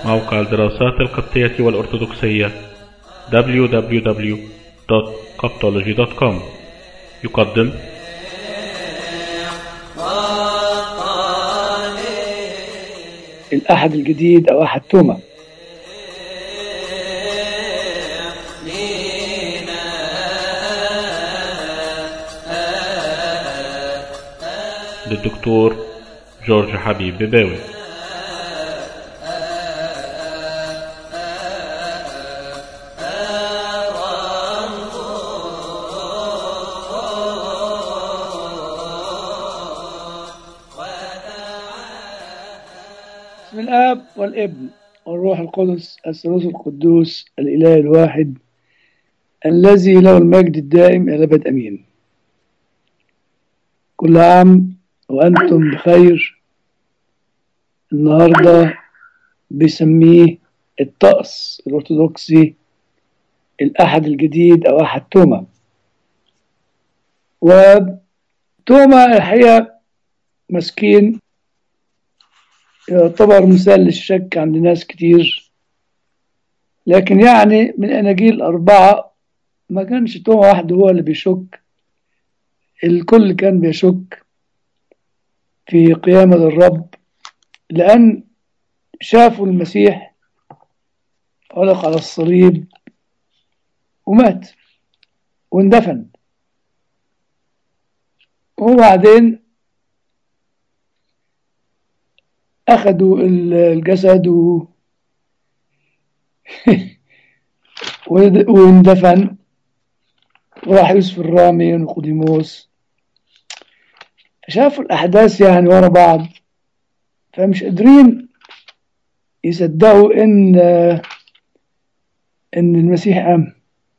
موقع الدراسات القبطية والأرثوذكسية www.coptology.com يقدم الأحد الجديد أو أحد توما للدكتور جورج حبيب بباوي بسم الآب والابن والروح القدس الثالوث القدوس الإله الواحد الذي له المجد الدائم إلى أبد أمين كل عام وأنتم بخير النهاردة بيسميه الطقس الأرثوذكسي الأحد الجديد أو أحد توما وتوما الحقيقة مسكين يعتبر مثال للشك عند ناس كتير لكن يعني من الأناجيل الأربعة ما كانش توما وحده هو اللي بيشك الكل كان بيشك في قيامة الرب لأن شافوا المسيح علق على الصليب ومات واندفن وبعدين أخذوا الجسد و... واندفن وراح يوسف الرامي ونقوديموس شافوا الأحداث يعني ورا بعض فمش قادرين يصدقوا إن إن المسيح قام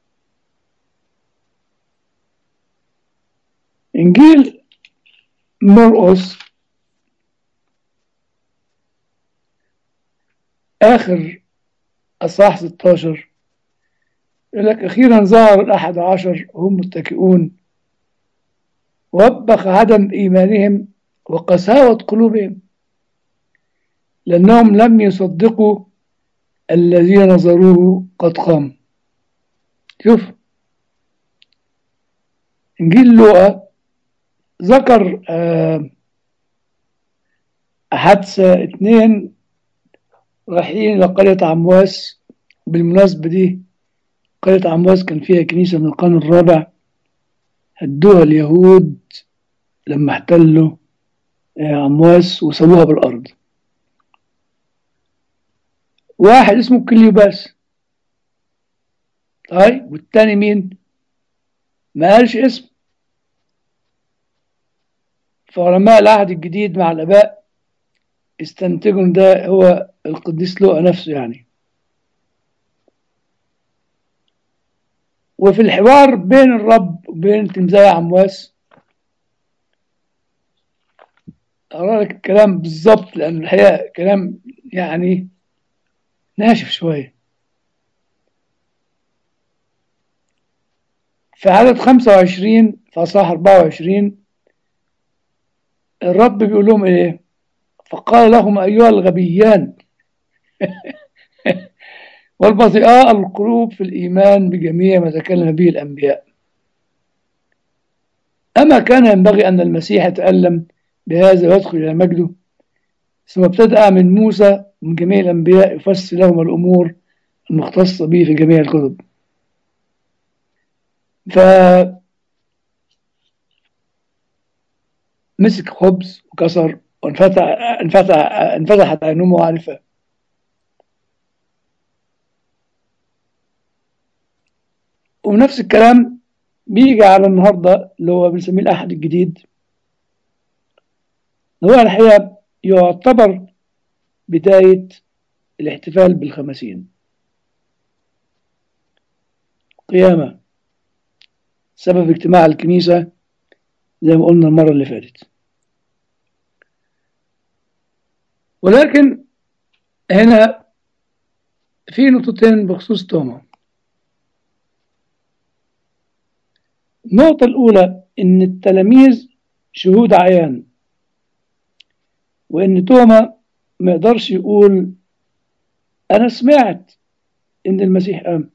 إنجيل مرقس آخر أصحاح 16 يقول لك أخيرا ظهر الأحد عشر هم متكئون وبخ عدم إيمانهم وقساوة قلوبهم لأنهم لم يصدقوا الذين نظروه قد قام شوف إنجيل لوقا ذكر حادثة اتنين رايحين لقرية عمواس بالمناسبة دي قرية عمواس كان فيها كنيسة من القرن الرابع هدوها اليهود لما احتلوا عمواس وسووها بالأرض واحد اسمه كليوباس طيب والتاني مين ما قالش اسم فعلماء العهد الجديد مع الآباء استنتجوا ان ده هو القديس لوقا نفسه يعني وفي الحوار بين الرب وبين تمثال عمواس أقرأ لك الكلام بالظبط لأن الحقيقة كلام يعني ناشف شوية في عدد 25 في أصحاح 24 الرب بيقول لهم إيه؟ فقال لهم أيها الغبيان والبطيئاء القلوب في الإيمان بجميع ما تكلم به الأنبياء أما كان ينبغي أن المسيح يتألم بهذا ويدخل إلى مجده ثم ابتدأ من موسى ومن جميع الأنبياء يفسر لهم الأمور المختصة به في جميع الكتب ف مسك خبز وكسر وانفتح انفتح انفتحت عينهم وعرفه ونفس الكلام بيجي على النهارده اللي هو بنسميه الأحد الجديد هو الحقيقة يعتبر بداية الاحتفال بالخمسين قيامة سبب اجتماع الكنيسة زي ما قلنا المرة اللي فاتت ولكن هنا في نقطتين بخصوص توما النقطة الأولى إن التلاميذ شهود عيان وإن توما ما يقدرش يقول أنا سمعت إن المسيح قام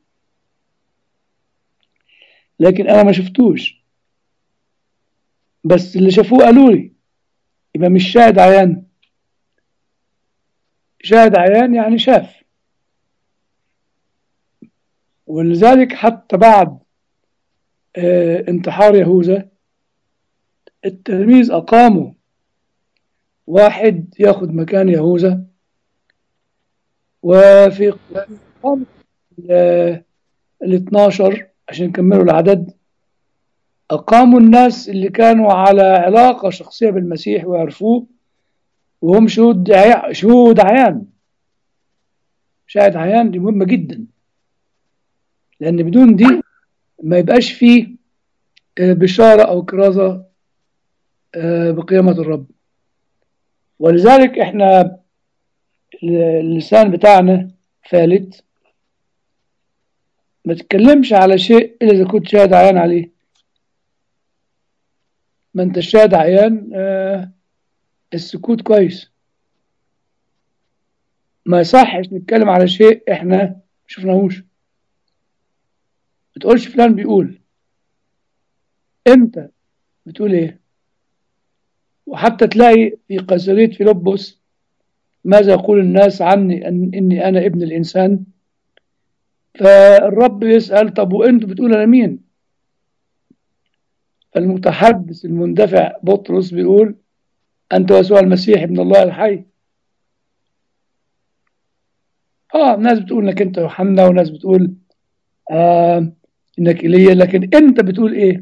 لكن أنا ما شفتوش بس اللي شافوه قالوا لي يبقى مش شاهد عيان شاهد عيان يعني شاف ولذلك حتى بعد آه انتحار يهوذا التلاميذ أقاموا واحد ياخد مكان يهوذا وفي قام ال 12 عشان يكملوا العدد أقاموا الناس اللي كانوا على علاقة شخصية بالمسيح ويعرفوه وهم شهود عي... شهود عيان شاهد عيان دي مهمة جدا لأن بدون دي ما يبقاش فيه بشارة أو كرازة بقيامة الرب ولذلك احنا اللسان بتاعنا فالت ما تتكلمش على شيء إلا إذا كنت شاهد عيان عليه ما انت شاهد عيان آه السكوت كويس ما يصحش نتكلم على شيء احنا شفناهوش ما تقولش فلان بيقول انت بتقول ايه وحتى تلاقي في قصرية فيلبس ماذا يقول الناس عني أن إني أنا ابن الإنسان فالرب يسأل طب وأنتوا بتقول أنا مين المتحدث المندفع بطرس بيقول أنت يسوع المسيح ابن الله الحي آه ناس بتقول إنك أنت يوحنا وناس بتقول آه إنك إيليا لكن أنت بتقول إيه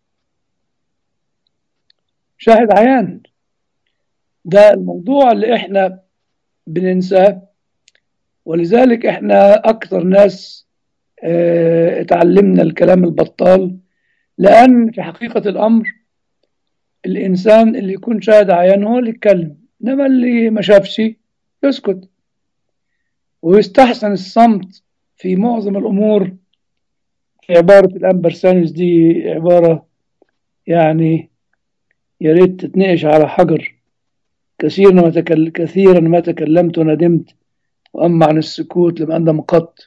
شاهد عيان ده الموضوع اللي إحنا بننساه ولذلك إحنا أكثر ناس آه اتعلمنا الكلام البطال لأن في حقيقة الأمر الإنسان اللي يكون شاهد عيان هو اللي يتكلم إنما اللي ما شافش يسكت ويستحسن الصمت في معظم الأمور في عبارة الأمبرسانيوس دي عبارة يعني يا ريت تتناقش على حجر كثيرا ما تكل... كثيرا ما تكلمت وندمت وأما عن السكوت لم أندم قط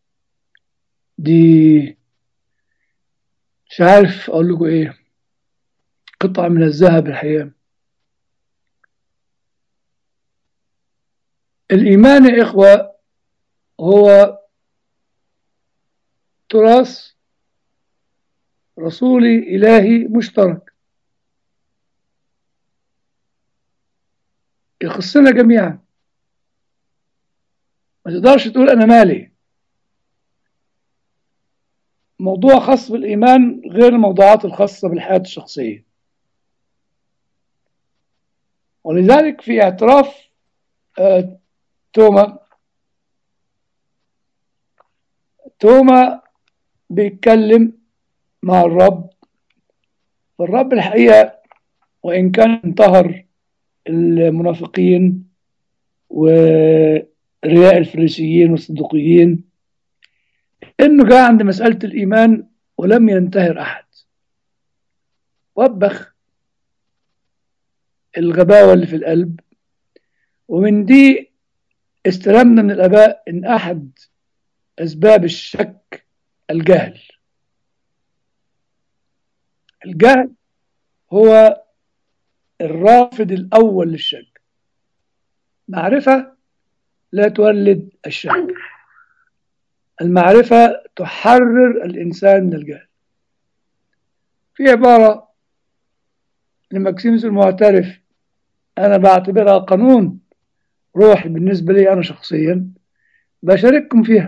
دي مش عارف أقول لكم إيه قطعة من الذهب الحقيقة الإيمان يا إخوة هو تراث رسولي إلهي مشترك يخصنا جميعا ما تقدرش تقول أنا مالي موضوع خاص بالإيمان غير الموضوعات الخاصة بالحياة الشخصية ولذلك في اعتراف آه توما توما بيتكلم مع الرب فالرب الحقيقة وإن كان انتهر المنافقين ورياء الفريسيين والصدوقيين إنه جاء عند مسألة الإيمان ولم ينتهر أحد وبخ الغباوة اللي في القلب ومن دي استلمنا من الآباء إن أحد أسباب الشك الجهل الجهل هو الرافد الأول للشك معرفة لا تولد الشك المعرفة تحرر الإنسان من الجهل في عبارة لماكسيموس المعترف أنا بعتبرها قانون روحي بالنسبة لي أنا شخصيا بشارككم فيها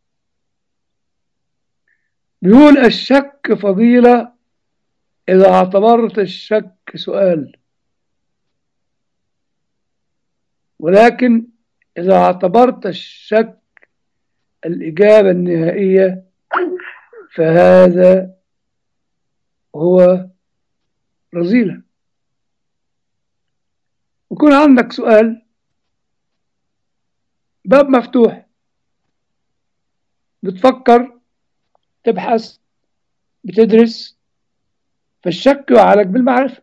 بيقول الشك فضيلة إذا اعتبرت الشك سؤال ولكن إذا اعتبرت الشك الإجابة النهائية فهذا هو رذيلة يكون عندك سؤال باب مفتوح بتفكر تبحث بتدرس فالشك يعالج بالمعرفة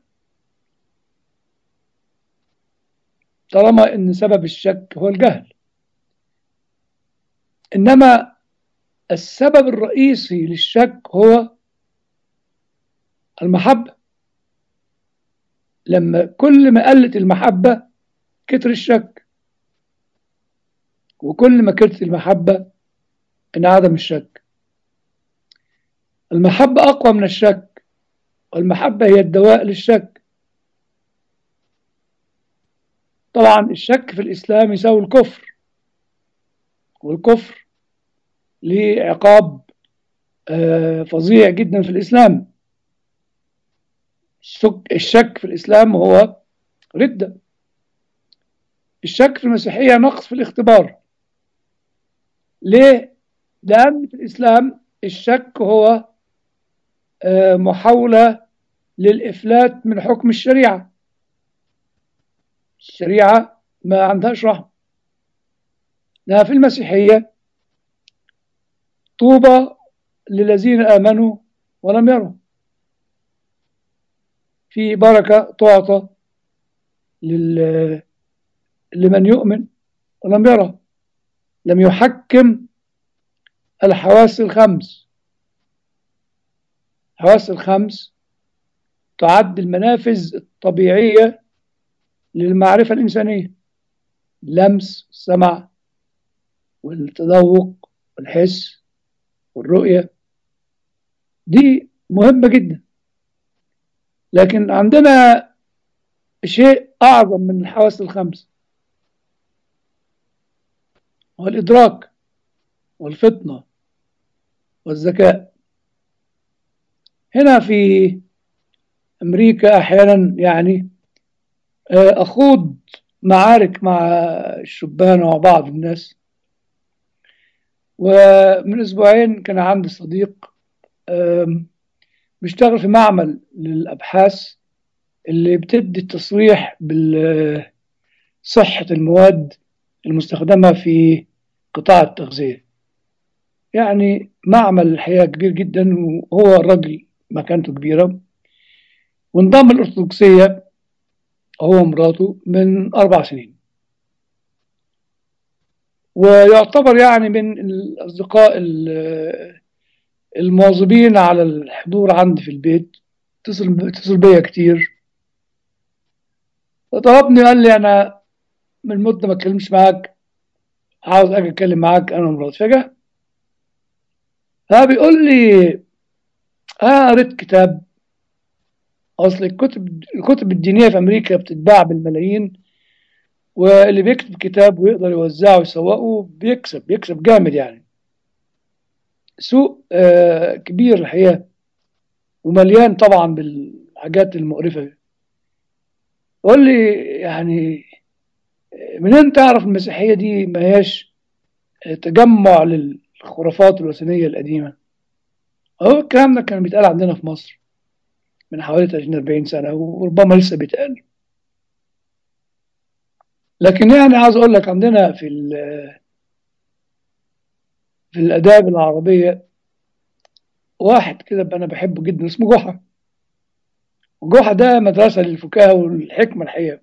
طالما ان سبب الشك هو الجهل إنما السبب الرئيسي للشك هو المحبة لما كل ما قلت المحبة كتر الشك وكل ما كترت المحبة انعدم الشك المحبة أقوى من الشك والمحبة هي الدواء للشك طبعا الشك في الإسلام يساوي الكفر والكفر ليه عقاب آه، فظيع جدا في الإسلام الشك- الشك في الإسلام هو ردة الشك في المسيحية نقص في الاختبار ليه؟ لأن في الإسلام الشك هو آه، محاولة للإفلات من حكم الشريعة الشريعة ما عندهاش رحمة إنها في المسيحية طوبى للذين آمنوا ولم يروا في بركة تعطى لل... لمن يؤمن ولم يرى لم يحكم الحواس الخمس الحواس الخمس تعد المنافذ الطبيعية للمعرفة الإنسانية اللمس السمع والتذوق والحس والرؤية دي مهمة جدا لكن عندنا شيء أعظم من الحواس الخمس هو الإدراك والفطنة والذكاء هنا في أمريكا أحيانا يعني آه، أخوض معارك مع الشبان ومع بعض الناس ومن أسبوعين كان عندي صديق آم، بيشتغل في معمل للأبحاث اللي بتدي التصريح بصحة المواد المستخدمة في قطاع التغذية يعني معمل الحقيقة كبير جدا وهو الراجل مكانته كبيرة وانضم الأرثوذكسية هو ومراته من أربع سنين ويعتبر يعني من الأصدقاء ال- المواظبين على الحضور عندي في البيت اتصل اتصل بيا كتير وطلبني قال لي أنا من مدة ما اتكلمش معاك عاوز أجي أتكلم معاك أنا ومراتي فجأة فبيقول لي أنا قريت كتاب أصل الكتب الكتب الدينية في أمريكا بتتباع بالملايين واللي بيكتب كتاب ويقدر يوزعه ويسوقه بيكسب بيكسب جامد يعني سوق آه، كبير الحقيقة ومليان طبعا بالحاجات المقرفة دي. قول لي يعني منين تعرف المسيحية دي ما هياش تجمع للخرافات الوثنية القديمة هو الكلام ده كان بيتقال عندنا في مصر من حوالي 30 40 سنة وربما لسه بيتقال لكن يعني عاوز اقول لك عندنا في ال- في الآداب العربية واحد كده انا بحبه جدا اسمه جحا وجحا ده مدرسة للفكاهة والحكمة الحقيقة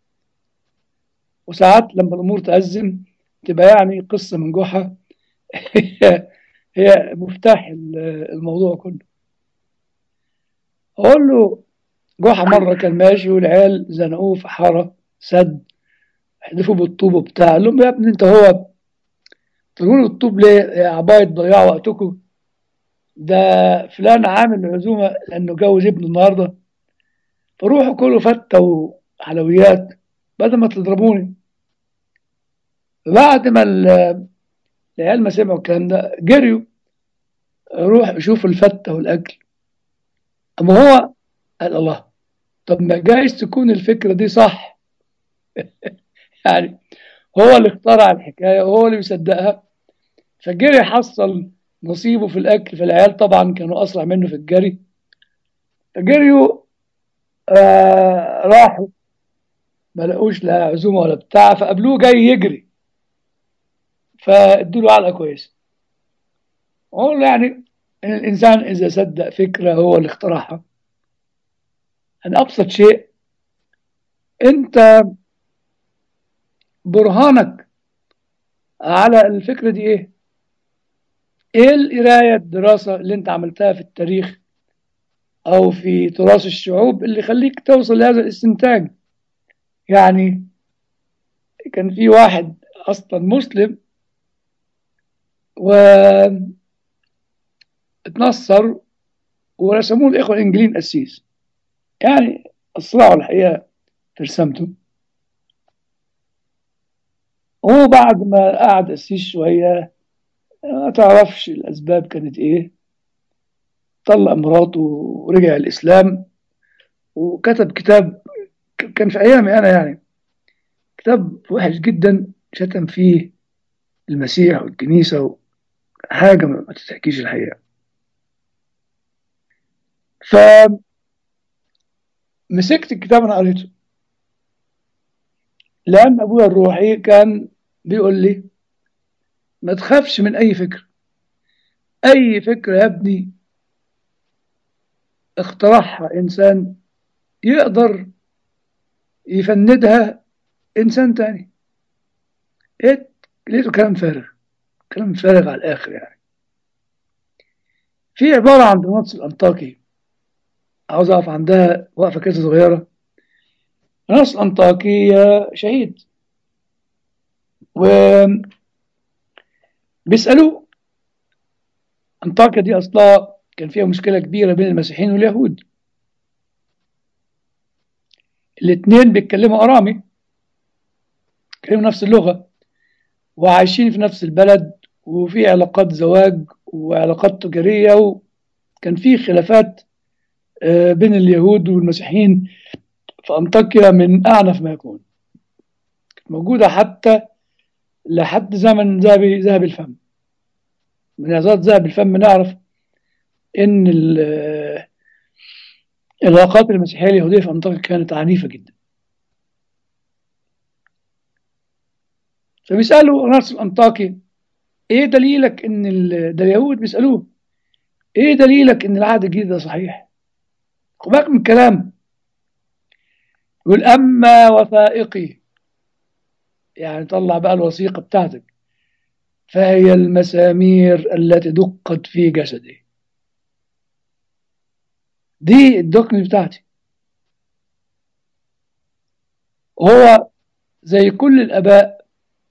وساعات لما الأمور تأزم تبقى يعني قصة من جحا هي هي مفتاح ال- الموضوع كله أقول له جحا مرة كان ماشي والعيال زنقوه في حارة سد حدفوا بالطوب وبتاع قال لهم يا ابني انت هو تقولوا الطوب ليه يا عباية تضيعوا وقتكم ده فلان عامل عزومة لأنه جوز ابنه النهاردة فروحوا كلوا فتة وحلويات بدل ما تضربوني بعد ما ال- العيال ما سمعوا الكلام ده جريوا روح شوفوا الفتة والأكل أما هو قال الله طب ما جايز تكون الفكرة دي صح يعني هو اللي اخترع الحكاية وهو اللي بيصدقها فجري حصل نصيبه في الأكل فالعيال طبعا كانوا أسرع منه في الجري فجريوا آه راحوا ما لقوش لا عزومة ولا بتاع فقابلوه جاي يجري فادوا له علقة كويسة هو يعني إن الإنسان إذا صدق فكرة هو اللي اخترعها أن أبسط شيء أنت برهانك على الفكرة دي إيه ايه القرايه الدراسه اللي انت عملتها في التاريخ او في تراث الشعوب اللي يخليك توصل لهذا الاستنتاج يعني كان في واحد اصلا مسلم و اتنصر ورسموه الاخوه الانجليين قسيس يعني اسرعوا الحقيقه في رسامته هو بعد ما قعد قسيس شويه ما تعرفش الاسباب كانت ايه طلق مراته ورجع الاسلام وكتب كتاب كان في ايامي انا يعني كتاب وحش جدا شتم فيه المسيح والكنيسه حاجه ما تتحكيش الحقيقه ف مسكت الكتاب انا قريته لان ابويا الروحي كان بيقول لي ما تخافش من اي فكره اي فكره يا ابني اخترعها انسان يقدر يفندها انسان تاني ايه لقيته كلام فارغ كلام فارغ على الاخر يعني في عباره عن بنص الانطاكي عاوز اقف عندها وقفه كده صغيره بنص الانطاكي شهيد و بيسالوه انطاكيا دي اصلها كان فيها مشكله كبيره بين المسيحيين واليهود الاثنين بيتكلموا ارامي بيتكلموا نفس اللغه وعايشين في نفس البلد وفي علاقات زواج وعلاقات تجاريه وكان في خلافات بين اليهود والمسيحيين في انطاكيا من اعنف ما يكون موجوده حتى لحد زمن ذهب ذهب الفم من عظات ذهب الفم نعرف ان العلاقات المسيحيه اليهوديه في انطاكيا كانت عنيفه جدا فبيسالوا ناس الانطاكي ايه دليلك ان ده اليهود بيسالوه ايه دليلك ان العهد الجديد ده صحيح خد بالك من الكلام يقول اما وثائقي يعني طلع بقى الوثيقه بتاعتك فهي المسامير التي دقت في جسدي دي الدقن بتاعتي هو زي كل الآباء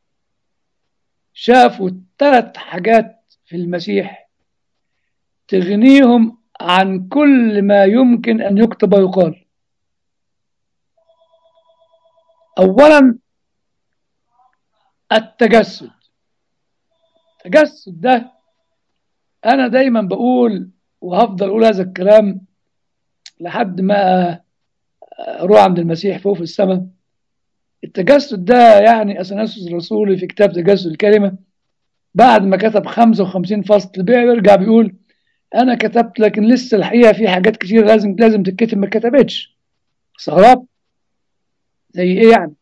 شافوا ثلاث حاجات في المسيح تغنيهم عن كل ما يمكن أن يكتب ويقال أولا التجسد التجسد ده أنا دايما بقول وهفضل أقول هذا الكلام لحد ما أروح عند المسيح فوق في السماء التجسد ده يعني أثناسوس الرسولي في كتاب تجسد الكلمة بعد ما كتب 55 فصل بيرجع بيقول أنا كتبت لكن لسه الحقيقة في حاجات كتير لازم لازم تتكتب ما كتبتش استغربت زي إيه يعني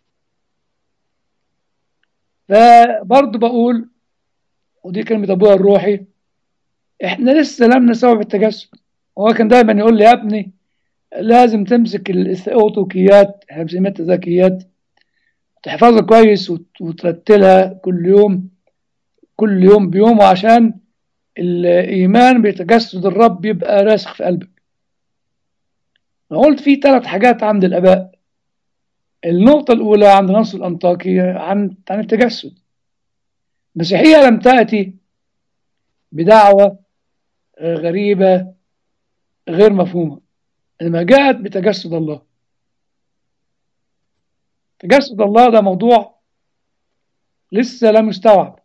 فبرضه بقول ودي كلمة أبويا الروحي إحنا لسه لم نستوعب التجسد هو كان دايما يقول لي يا ابني لازم تمسك الأوتوكيات احنا بنسميها التذاكيات تحفظها كويس وترتلها كل يوم كل يوم بيوم عشان الإيمان بتجسد الرب يبقى راسخ في قلبك أنا قلت في ثلاث حاجات عند الآباء النقطة الأولى عند نصر الأنطاكي عن عن التجسد المسيحية لم تأتي بدعوة غريبة غير مفهومة إنما جاءت بتجسد الله تجسد الله ده موضوع لسه لم يستوعب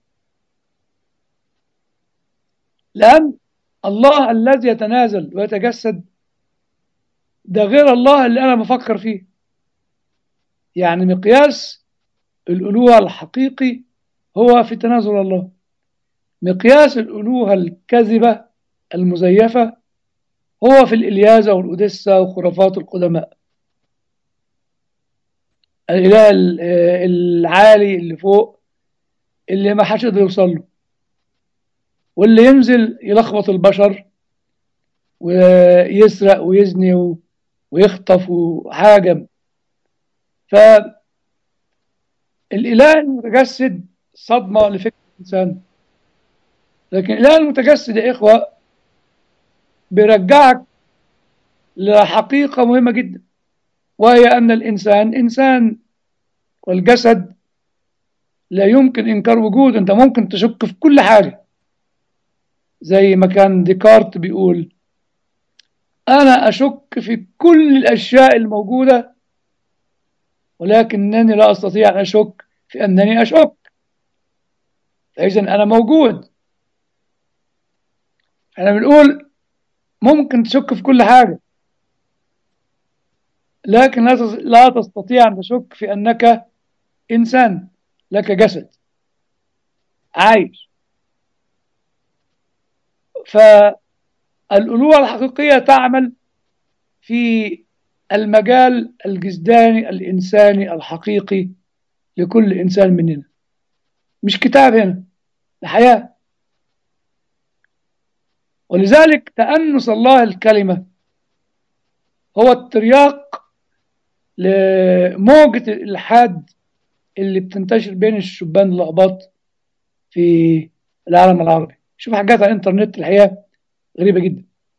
لأن الله الذي يتنازل ويتجسد ده غير الله اللي أنا بفكر فيه يعني مقياس الألوهة الحقيقي هو في تنازل الله مقياس الألوهة الكذبة المزيفة هو في الإلياذة والأوديسة وخرافات القدماء الإله العالي اللي فوق اللي ما حدش يقدر يوصل له واللي ينزل يلخبط البشر ويسرق ويزني ويخطف وحاجة فالإله المتجسد صدمة لفكر الإنسان لكن الإله المتجسد يا إخوة بيرجعك لحقيقة مهمة جدا وهي أن الإنسان إنسان والجسد لا يمكن إنكار وجود أنت ممكن تشك في كل حاجة زي ما كان ديكارت بيقول أنا أشك في كل الأشياء الموجودة ولكنني لا أستطيع أن أشك في أنني أشك فإذا أنا موجود احنا بنقول ممكن تشك في كل حاجة لكن لا تستطيع أن تشك في أنك إنسان لك جسد عايش فالألوهة الحقيقية تعمل في المجال الجسداني الإنساني الحقيقي لكل إنسان مننا مش كتاب هنا الحياة ولذلك تأنس الله الكلمة هو الترياق لموجة الإلحاد اللي بتنتشر بين الشبان الأقباط في العالم العربي شوف حاجات على الإنترنت الحقيقة غريبة جدا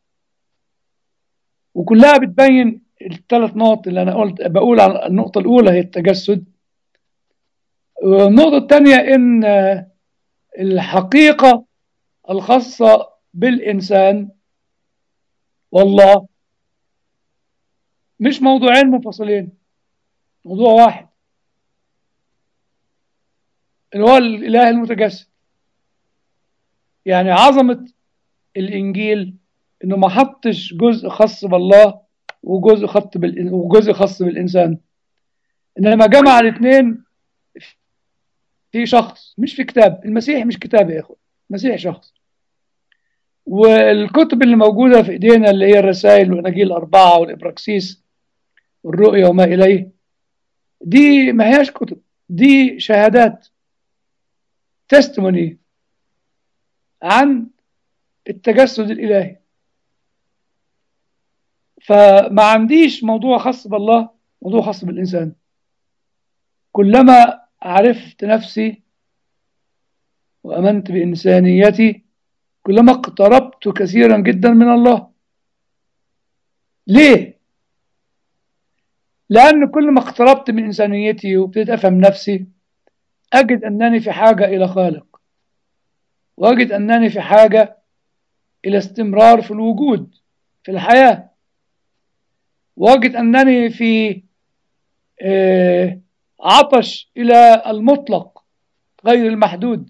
وكلها بتبين الثلاث نقط اللي أنا قلت بقول على النقطة الأولى هي التجسد والنقطة الثانية إن الحقيقة الخاصة بالإنسان والله مش موضوعين منفصلين موضوع واحد اللي هو الإله المتجسد يعني عظمة الإنجيل إنه ما حطش جزء خاص بالله وجزء خاص بال... وجزء خاص بالإنسان إنما جمع الاثنين في شخص مش في كتاب المسيح مش كتاب يا إخوة المسيح شخص والكتب اللي موجودة في إيدينا اللي هي الرسائل والأناجيل الأربعة والإبراكسيس والرؤية وما إليه دي ما هياش كتب دي شهادات تستموني عن التجسد الإلهي فما عنديش موضوع خاص بالله موضوع خاص بالإنسان كلما عرفت نفسي وأمنت بإنسانيتي كلما اقتربت كثيرا جدا من الله ليه؟ لأن كل ما اقتربت من إنسانيتي وابتديت أفهم نفسي أجد أنني في حاجة إلى خالق وأجد أنني في حاجة إلى استمرار في الوجود في الحياة وأجد أنني في عطش إلى المطلق غير المحدود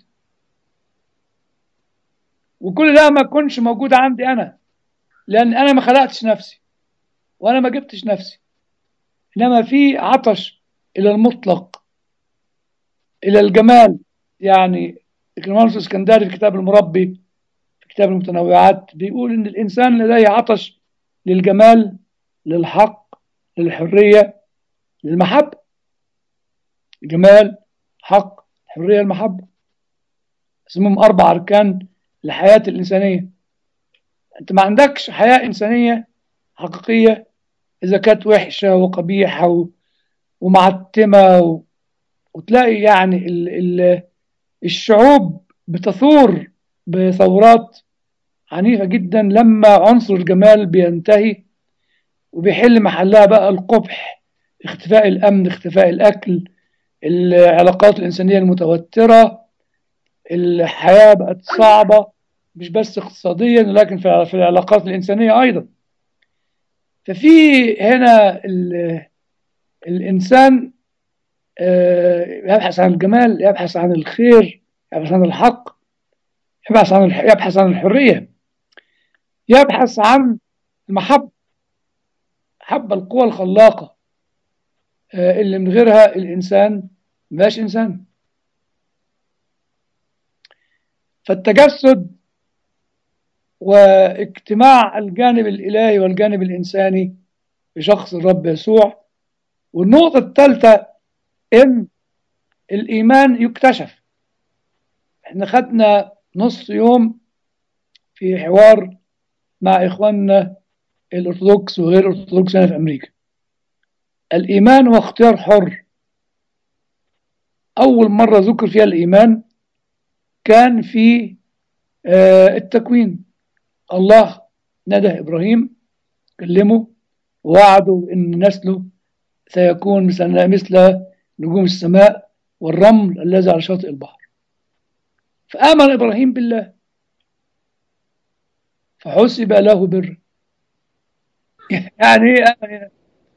وكل ده ما يكونش موجود عندي أنا لأن أنا ما خلقتش نفسي وأنا ما جبتش نفسي إنما في عطش إلى المطلق إلى الجمال يعني كلمانوس الاسكندري في كتاب المربي في كتاب المتنوعات بيقول إن الإنسان لديه عطش للجمال للحق للحرية للمحبة جمال حق حرية المحبة اسمهم أربع أركان للحياة الإنسانية أنت ما عندكش حياة إنسانية حقيقية إذا كانت وحشة وقبيحة و... ومعتمة و... وتلاقي يعني ال... ال... الشعوب بتثور بثورات عنيفة جدا لما عنصر الجمال بينتهي وبيحل محلها بقى القبح اختفاء الأمن اختفاء الأكل العلاقات الإنسانية المتوترة الحياة بقت صعبة مش بس اقتصاديا لكن في العلاقات الإنسانية أيضا ففي هنا الإنسان يبحث عن الجمال يبحث عن الخير يبحث عن الحق يبحث عن يبحث عن الحرية يبحث عن المحبة حب القوى الخلاقة اللي من غيرها الإنسان مبقاش إنسان فالتجسد واجتماع الجانب الإلهي والجانب الإنساني في شخص الرب يسوع والنقطة الثالثة إن الإيمان يكتشف احنا خدنا نص يوم في حوار مع إخواننا الأرثوذكس وغير الأرثوذكس هنا في أمريكا الإيمان هو اختيار حر أول مرة ذكر فيها الإيمان كان في آه التكوين الله ندى إبراهيم كلمه ووعده إن نسله سيكون مثل مثل نجوم السماء والرمل الذي على شاطئ البحر فآمن إبراهيم بالله فحسب له بر يعني يعني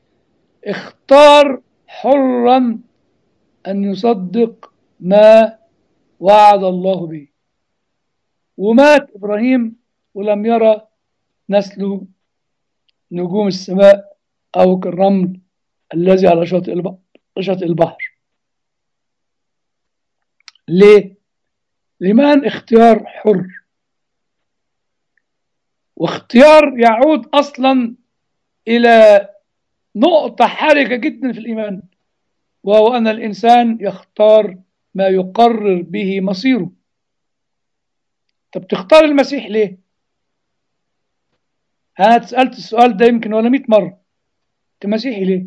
اختار حرا أن يصدق ما وعد الله به ومات إبراهيم ولم يرى نسله نجوم السماء أو كالرمل الذي على شاطئ البحر شاطئ البحر ليه؟ لمن اختيار حر واختيار يعود أصلا إلى نقطة حرجة جدا في الإيمان وهو أن الإنسان يختار ما يقرر به مصيره طب تختار المسيح ليه؟ أنا سألت السؤال ده يمكن ولا 100 مرة أنت مسيحي ليه؟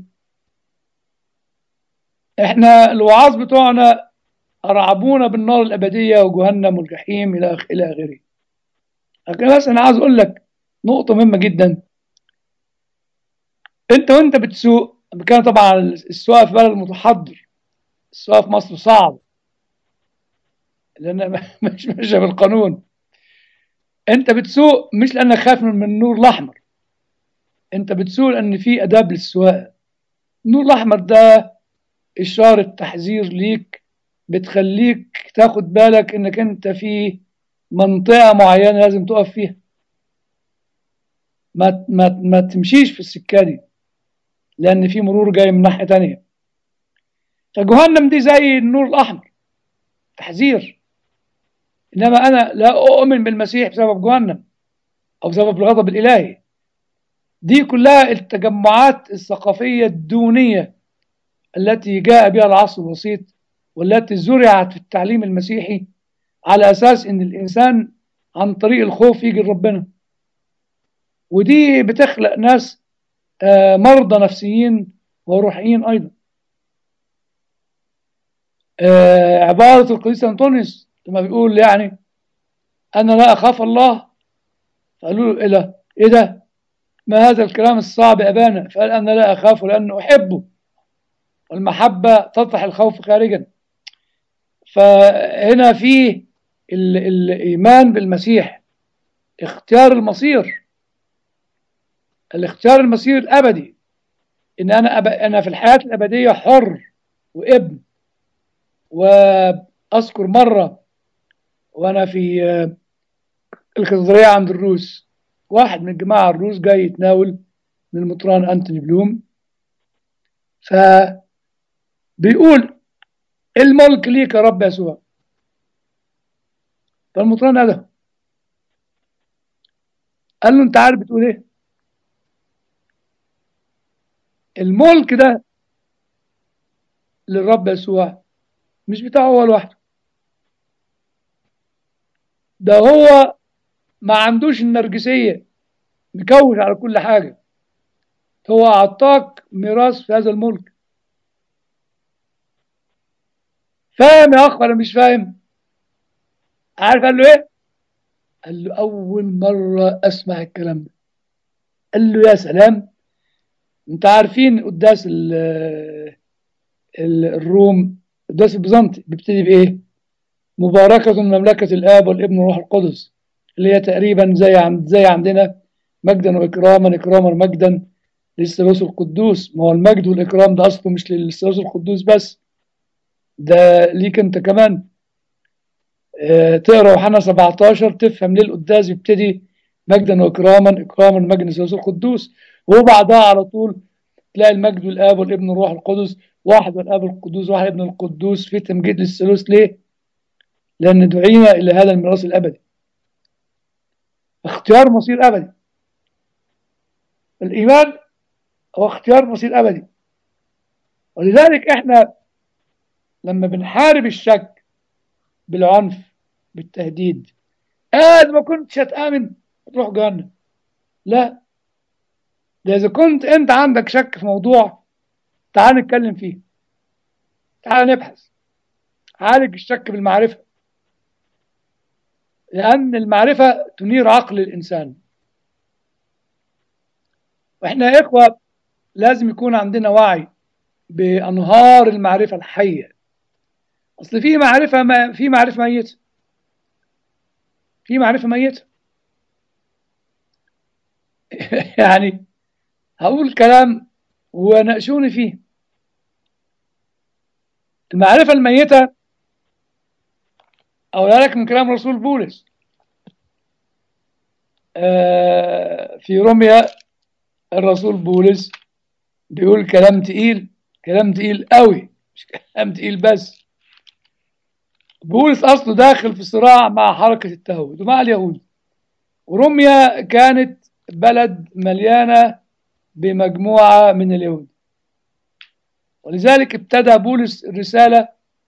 إحنا الوعاظ بتوعنا أرعبونا بالنار الأبدية وجهنم والجحيم إلى إلى آخره لكن بس أنا عايز أقول لك نقطة مهمة جدا أنت وأنت بتسوق كان طبعا السواقة في بلد متحضر السواقة في مصر صعب لأن مش ماشية بالقانون أنت بتسوق مش لأنك خايف من النور الأحمر أنت بتسوق لأن في آداب للسواقة النور الأحمر ده إشارة تحذير ليك بتخليك تاخد بالك إنك أنت في منطقة معينة لازم تقف فيها ما ما ما تمشيش في السكة دي لأن في مرور جاي من ناحية تانية فجهنم دي زي النور الأحمر تحذير إنما أنا لا أؤمن بالمسيح بسبب جهنم أو بسبب الغضب الإلهي دي كلها التجمعات الثقافية الدونية التي جاء بها العصر الوسيط والتي زرعت في التعليم المسيحي على أساس إن الإنسان عن طريق الخوف يجي لربنا ودي بتخلق ناس مرضى نفسيين وروحيين أيضا عبارة القديس أنطونيوس لما بيقول يعني أنا لا أخاف الله فقالوا له إيه ده إيه ده ما هذا الكلام الصعب أبانا فقال أنا لا أخاف لأنه أحبه والمحبة تطرح الخوف خارجا فهنا في الإيمان بالمسيح اختيار المصير الاختيار المصير الأبدي إن أنا أب... أنا في الحياة الأبدية حر وابن وأذكر مرة وأنا في الخضرية عند الروس واحد من الجماعة الروس جاي يتناول من المطران أنتوني بلوم فبيقول الملك ليك يا رب يسوع فالمطران هذا قال له انت عارف بتقول ايه الملك ده للرب يسوع مش بتاعه هو لوحده ده هو ما عندوش النرجسية مكوش على كل حاجة هو أعطاك ميراث في هذا الملك فاهم يا أخ ولا مش فاهم عارف قال له إيه قال له أول مرة أسمع الكلام ده قال له يا سلام انت عارفين قداس الروم قداس البيزنطي بيبتدي بايه مباركة مملكة الآب والابن والروح القدس اللي هي تقريبا زي عند زي عندنا مجدا وإكراما إكراما مجدا للثالوث القدوس ما هو المجد والإكرام ده أصله مش للثالوث القدوس بس ده ليك أنت كمان اه تقرا يوحنا 17 تفهم ليه القداس يبتدي مجدا وإكراما إكراما مجدا للثالوث القدوس وبعدها على طول تلاقي المجد والآب والابن والروح القدس واحد والآب القدوس واحد ابن القدوس في تمجيد للثالوث ليه؟ لأن دعينا إلى هذا الميراث الأبدي اختيار مصير أبدي الإيمان هو اختيار مصير أبدي ولذلك إحنا لما بنحارب الشك بالعنف بالتهديد قاعد ما كنتش هتآمن تروح جهنم لا ده إذا كنت أنت عندك شك في موضوع تعال نتكلم فيه تعال نبحث عالج الشك بالمعرفة لأن المعرفة تنير عقل الإنسان وإحنا يا إخوة لازم يكون عندنا وعي بأنهار المعرفة الحية أصل في معرفة ما في معرفة ميتة في معرفة ميتة يعني هقول كلام وناقشوني فيه المعرفة الميتة أقولها لك من كلام رسول بولس آه في روميا الرسول بولس بيقول كلام تقيل كلام تقيل قوي مش كلام تقيل بس بولس أصله داخل في صراع مع حركة التهود ومع اليهود وروميا كانت بلد مليانة بمجموعة من اليهود ولذلك ابتدى بولس الرسالة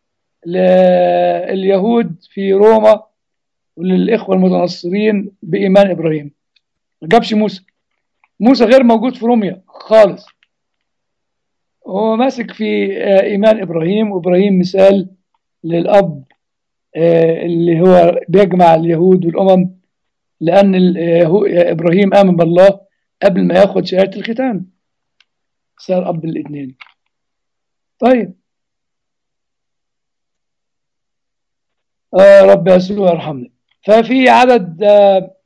لليهود في روما وللإخوة المتنصرين بإيمان إبراهيم ما جابش موسى موسى غير موجود في روميا خالص هو ماسك في إيمان إبراهيم وإبراهيم مثال للأب اللي هو بيجمع اليهود والأمم لأن إبراهيم آمن بالله قبل ما ياخد شهادة الختان صار أب الاثنين طيب آه رب يسوع يرحمنا ففي عدد آه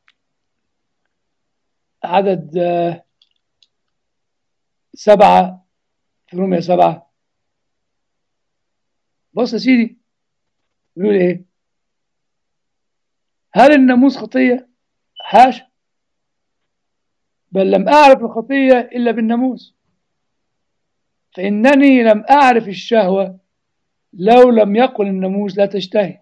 عدد آه سبعة في رومية سبعة بص يا سيدي بيقول ايه هل الناموس خطية حاشا بل لم أعرف الخطية إلا بالناموس فإنني لم أعرف الشهوة لو لم يقل الناموس لا تشتهي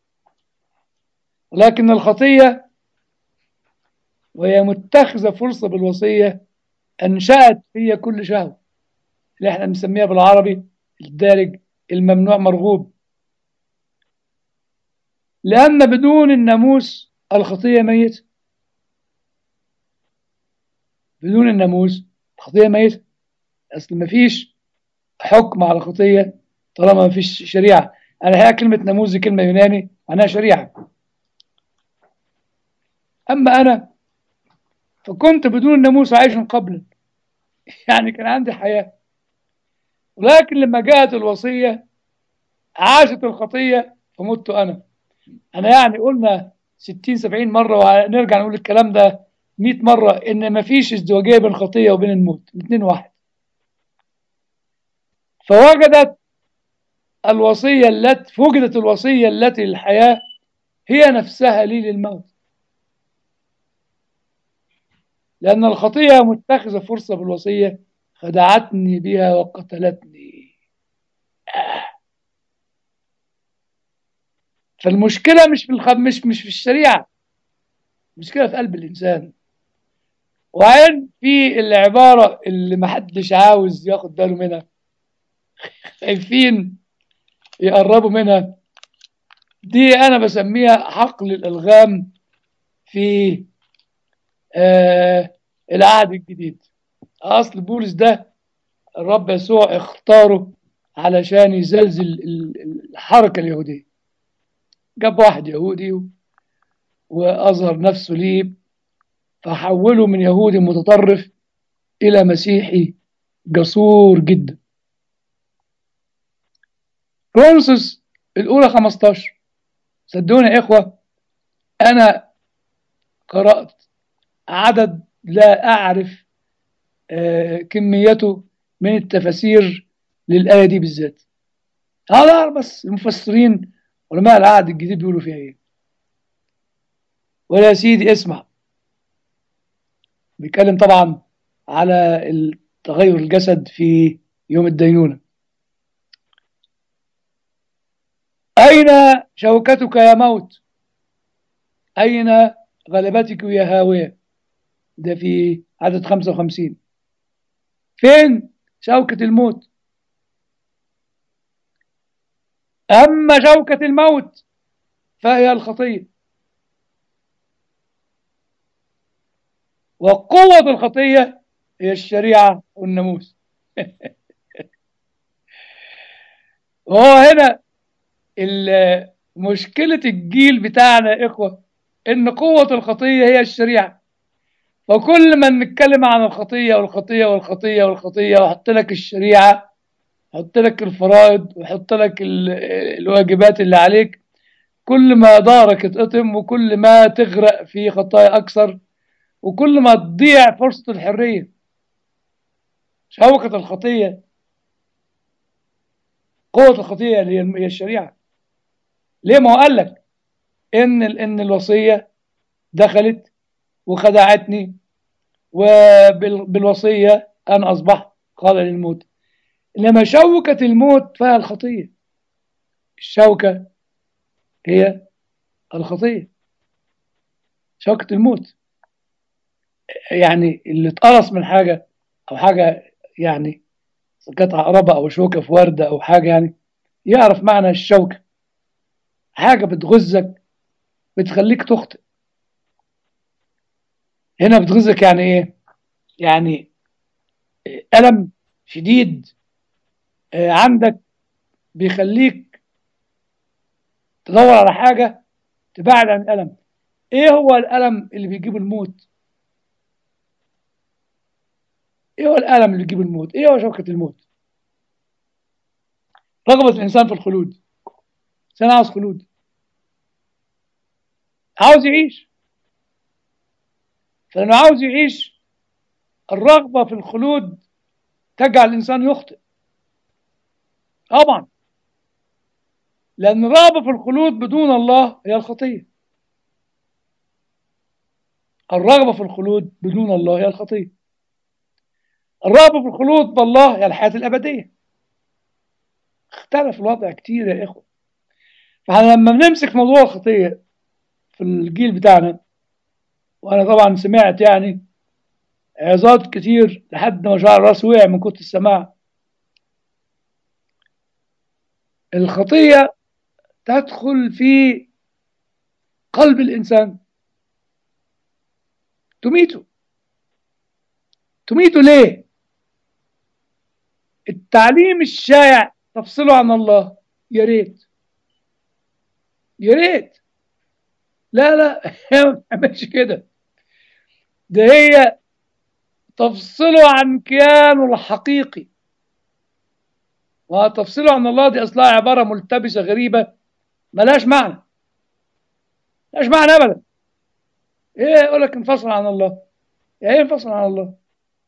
ولكن الخطية وهي متخذة فرصة بالوصية أنشأت هي كل شهوة اللي احنا بنسميها بالعربي الدارج الممنوع مرغوب لأن بدون الناموس الخطية ميتة بدون الناموس الخطية ميتة أصل مفيش حكم على الخطية طالما مفيش شريعة أنا هي كلمة ناموس دي كلمة يوناني معناها شريعة أما أنا فكنت بدون الناموس عايش قبلا يعني كان عندي حياة ولكن لما جاءت الوصية عاشت الخطية فمت أنا أنا يعني قلنا 60 70 مرة ونرجع نقول الكلام ده 100 مرة إن مفيش ازدواجية بين الخطية وبين الموت الاثنين واحد فوجدت الوصية التي فوجدت الوصية التي للحياة هي نفسها لي للموت لأن الخطية متخذة فرصة بالوصية خدعتني بها وقتلتني آه. فالمشكلة مش في الخ... مش مش في الشريعة المشكلة في قلب الإنسان وعين في العبارة اللي محدش عاوز ياخد باله منها خايفين يقربوا منها دي أنا بسميها حقل الألغام في آه العهد الجديد أصل بولس ده الرب يسوع اختاره علشان يزلزل الحركة اليهودية جاب واحد يهودي وأظهر نفسه ليه فحوله من يهودي متطرف إلى مسيحي جسور جدا كرونسوس الأولى 15 صدقوني يا إخوة أنا قرأت عدد لا أعرف آه كميته من التفاسير للآية دي بالذات هذا بس المفسرين علماء العهد الجديد بيقولوا فيها ايه ولا يا سيدي اسمع بيتكلم طبعا على تغير الجسد في يوم الدينونة أين شوكتك يا موت أين غلبتك يا هاوية ده في عدد 55 فين شوكة الموت أما شوكة الموت فهي الخطية وقوة الخطية هي الشريعة والناموس وهو هنا مشكلة الجيل بتاعنا يا إخوة ان قوة الخطية هي الشريعة فكل ما نتكلم عن الخطية والخطية والخطية والخطية واحط لك الشريعة احط لك الفرائض واحط لك ال- الواجبات اللي عليك كل ما دارك تقطم وكل ما تغرق في خطايا اكثر وكل ما تضيع فرصة الحرية شوكة الخطية قوة الخطية اللي هي هي الشريعة ليه ما هو قال لك ان ال- ان الوصية دخلت وخدعتني وبالوصية انا اصبحت قال للموت انما شوكة الموت فيها الخطية الشوكة هي الخطية شوكة الموت يعني اللي اتقرص من حاجة أو حاجة يعني كانت عقربة أو شوكة في وردة أو حاجة يعني يعرف معنى الشوكة حاجة بتغزك بتخليك تخطئ هنا بتغزك يعني إيه؟ يعني ألم شديد آه، عندك بيخليك تدور على حاجة تبعد عن الألم إيه هو الألم اللي بيجيب الموت؟ ايه هو الالم اللي يجيب الموت ايه هو شوكة الموت رغبة الانسان في الخلود الانسان عاوز خلود عاوز يعيش فلانه عاوز يعيش الرغبة في الخلود تجعل الانسان يخطئ طبعا لان الرغبة في الخلود بدون الله هي الخطية الرغبة في الخلود بدون الله هي الخطية الرغبة في الخلود بالله هي الحياة الأبدية اختلف الوضع كتير يا إخوة فاحنا لما بنمسك موضوع الخطية في الجيل بتاعنا وأنا طبعا سمعت يعني عظات كتير لحد ما شعر راسي وقع من كتر السماع الخطية تدخل في قلب الإنسان تميته تميته ليه؟ التعليم الشائع تفصله عن الله يا ريت يا ريت لا لا هي ما بتعملش كده ده هي تفصله عن كيانه الحقيقي وتفصله عن الله دي اصلها عباره ملتبسه غريبه ملهاش معنى ملهاش معنى ابدا ايه يقول لك انفصل عن الله يعني ايه انفصل عن الله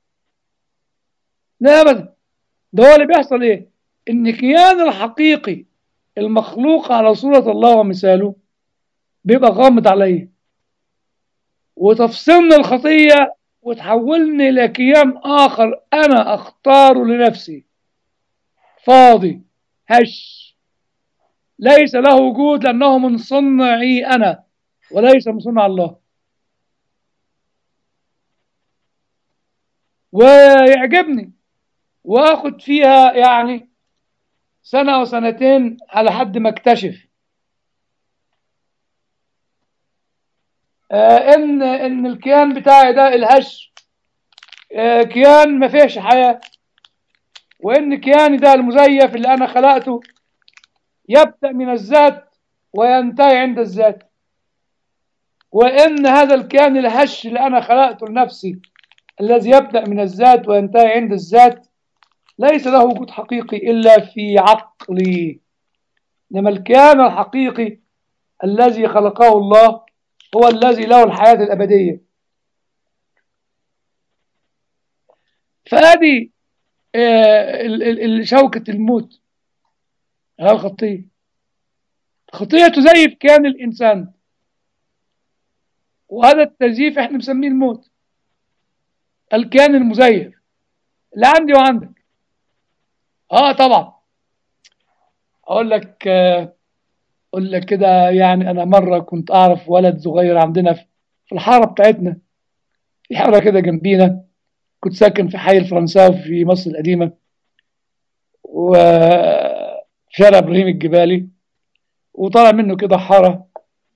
لا ابدا ده هو اللي بيحصل ايه ان كيان الحقيقي المخلوق على صورة الله ومثاله بيبقى غامض عليه وتفصلني الخطية وتحولني إلى كيان آخر أنا أختاره لنفسي فاضي هش ليس له وجود لأنه من صنعي أنا وليس من صنع الله ويعجبني واخد فيها يعني سنة أو سنتين على حد ما اكتشف آه ان ان الكيان بتاعي ده الهش آه كيان ما فيهش حياة وان كياني ده المزيف اللي انا خلقته يبدأ من الذات وينتهي عند الذات وان هذا الكيان الهش اللي انا خلقته لنفسي الذي يبدأ من الذات وينتهي عند الذات ليس له وجود حقيقي إلا في عقلي إنما الكيان الحقيقي الذي خلقه الله هو الذي له الحياة الأبدية فهذه آه شوكة الموت هذه الخطية الخطية تزيف كيان الإنسان وهذا التزييف احنا مسميه الموت الكيان المزيف اللي عندي وعندك اه طبعا اقول لك اقول لك كده يعني انا مره كنت اعرف ولد صغير عندنا في الحاره بتاعتنا في حاره كده جنبينا كنت ساكن في حي الفرنساوي في مصر القديمه وفي شارع ابراهيم الجبالي وطالع منه كده حاره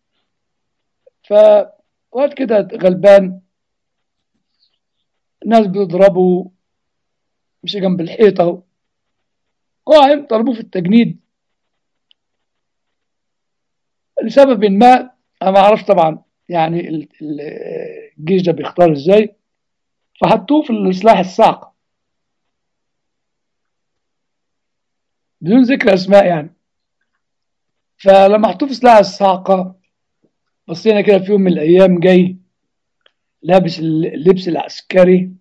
فوقت كده غلبان الناس بتضربه مش جنب الحيطه قائم طلبوه في التجنيد لسبب ما انا ما اعرفش طبعا يعني ال- ال- الجيش ده بيختار ازاي فحطوه في سلاح الصاعقة بدون ذكر اسماء يعني فلما حطوه في سلاح الصاعقة بصينا كده في يوم من الايام جاي لابس اللبس العسكري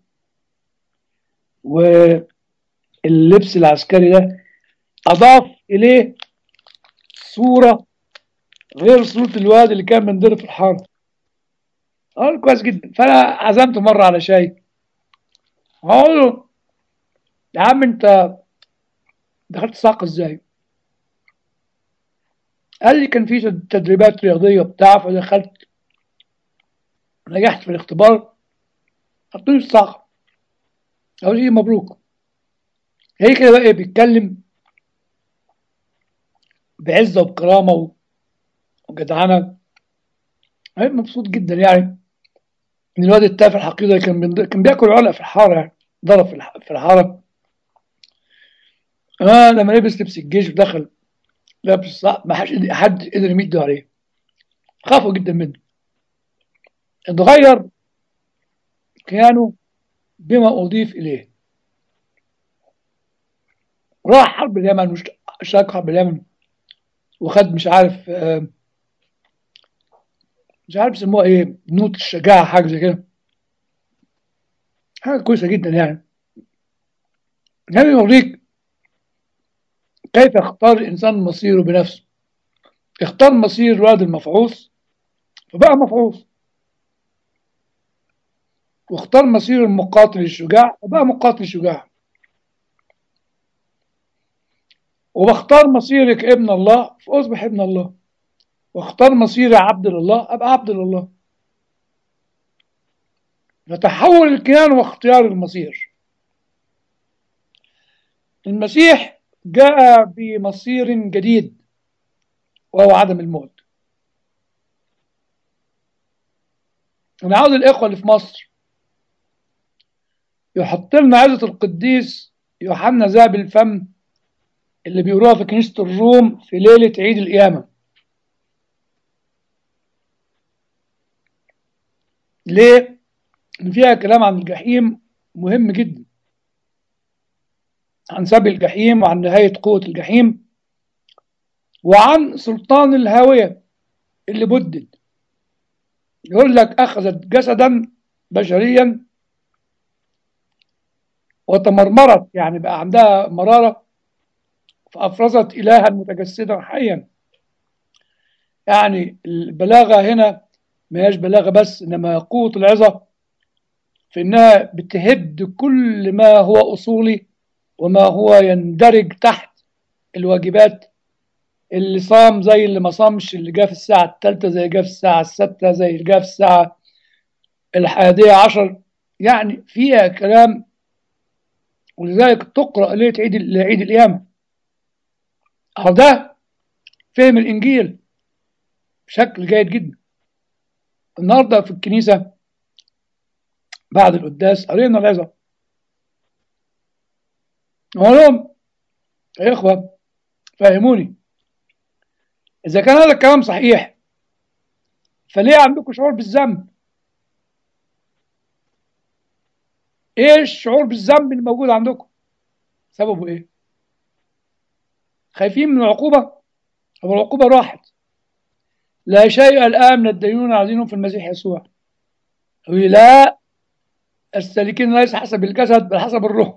واللبس العسكري ده اضاف اليه صورة غير صورة الواد اللي كان بينضرب في الحرب اه كويس جدا فانا عزمته مرة على شاي هقول له يا عم انت دخلت ساق ازاي قال لي كان في تدريبات رياضية بتاع فدخلت نجحت في الاختبار حطوني في الساق أقول إيه مبروك هي كده بقى إيه بيتكلم بعزة وبكرامة و- وجدعنة أنا مبسوط جدا يعني إن الواد التافه الحقيقي ده كان بينض- كان بياكل علق في الحارة يعني ضرب في الح- في الحارة آه لما لبس لبس الجيش ودخل لابس صح ما حدش حد قدر يمد عليه خافوا جدا منه اتغير كيانه بما أضيف إليه راح حرب اليمن وش- اشترك حرب اليمن وخد مش عارف آه، مش عارف يسموها ايه نوت الشجاعة حاجة زي كده حاجة كويسة جدا يعني يعني يوريك كيف يختار الإنسان مصيره بنفسه اختار مصير الولد المفعوص فبقى مفعوص واختار مصير المقاتل الشجاع فبقى مقاتل شجاع وبختار مصيرك ابن الله فأصبح ابن الله واختار مصيري عبد لله أبقى عبد لله فتحول الكيان واختيار المصير المسيح جاء بمصير جديد وهو عدم الموت أنا عاوز الإخوة اللي في مصر يحط لنا عزة القديس يوحنا ذهب الفم اللي بيقروها في كنيسة الروم في ليلة عيد القيامة ليه؟ إن فيها كلام عن الجحيم مهم جدا عن سبي الجحيم وعن نهاية قوة الجحيم وعن سلطان الهاوية اللي بدد يقول لك أخذت جسدا بشريا وتمرمرت يعني بقى عندها مرارة فأفرزت إلها متجسدا حيا يعني البلاغة هنا ما هياش بلاغة بس إنما قوة العظة في إنها بتهد كل ما هو أصولي وما هو يندرج تحت الواجبات اللي صام زي اللي ما صامش اللي جاء في الساعة الثالثة زي اللي جاء في الساعة السادسة زي اللي جاء في الساعة الحادية عشر يعني فيها كلام ولذلك تقرأ ليلة عيد عيد القيامة أهو ده فهم الإنجيل بشكل جيد جدا النهارده في الكنيسة بعد القداس قرينا العظة أقول لهم يا إخوة فهموني إذا كان هذا الكلام صحيح فليه عندكم شعور بالذنب؟ إيه الشعور بالذنب اللي موجود عندكم؟ سببه إيه؟ خايفين من العقوبة؟ طب العقوبة راحت لا شيء الآن من الدينون عايزينهم في المسيح يسوع يقول لي لا السالكين ليس حسب الجسد بل حسب الروح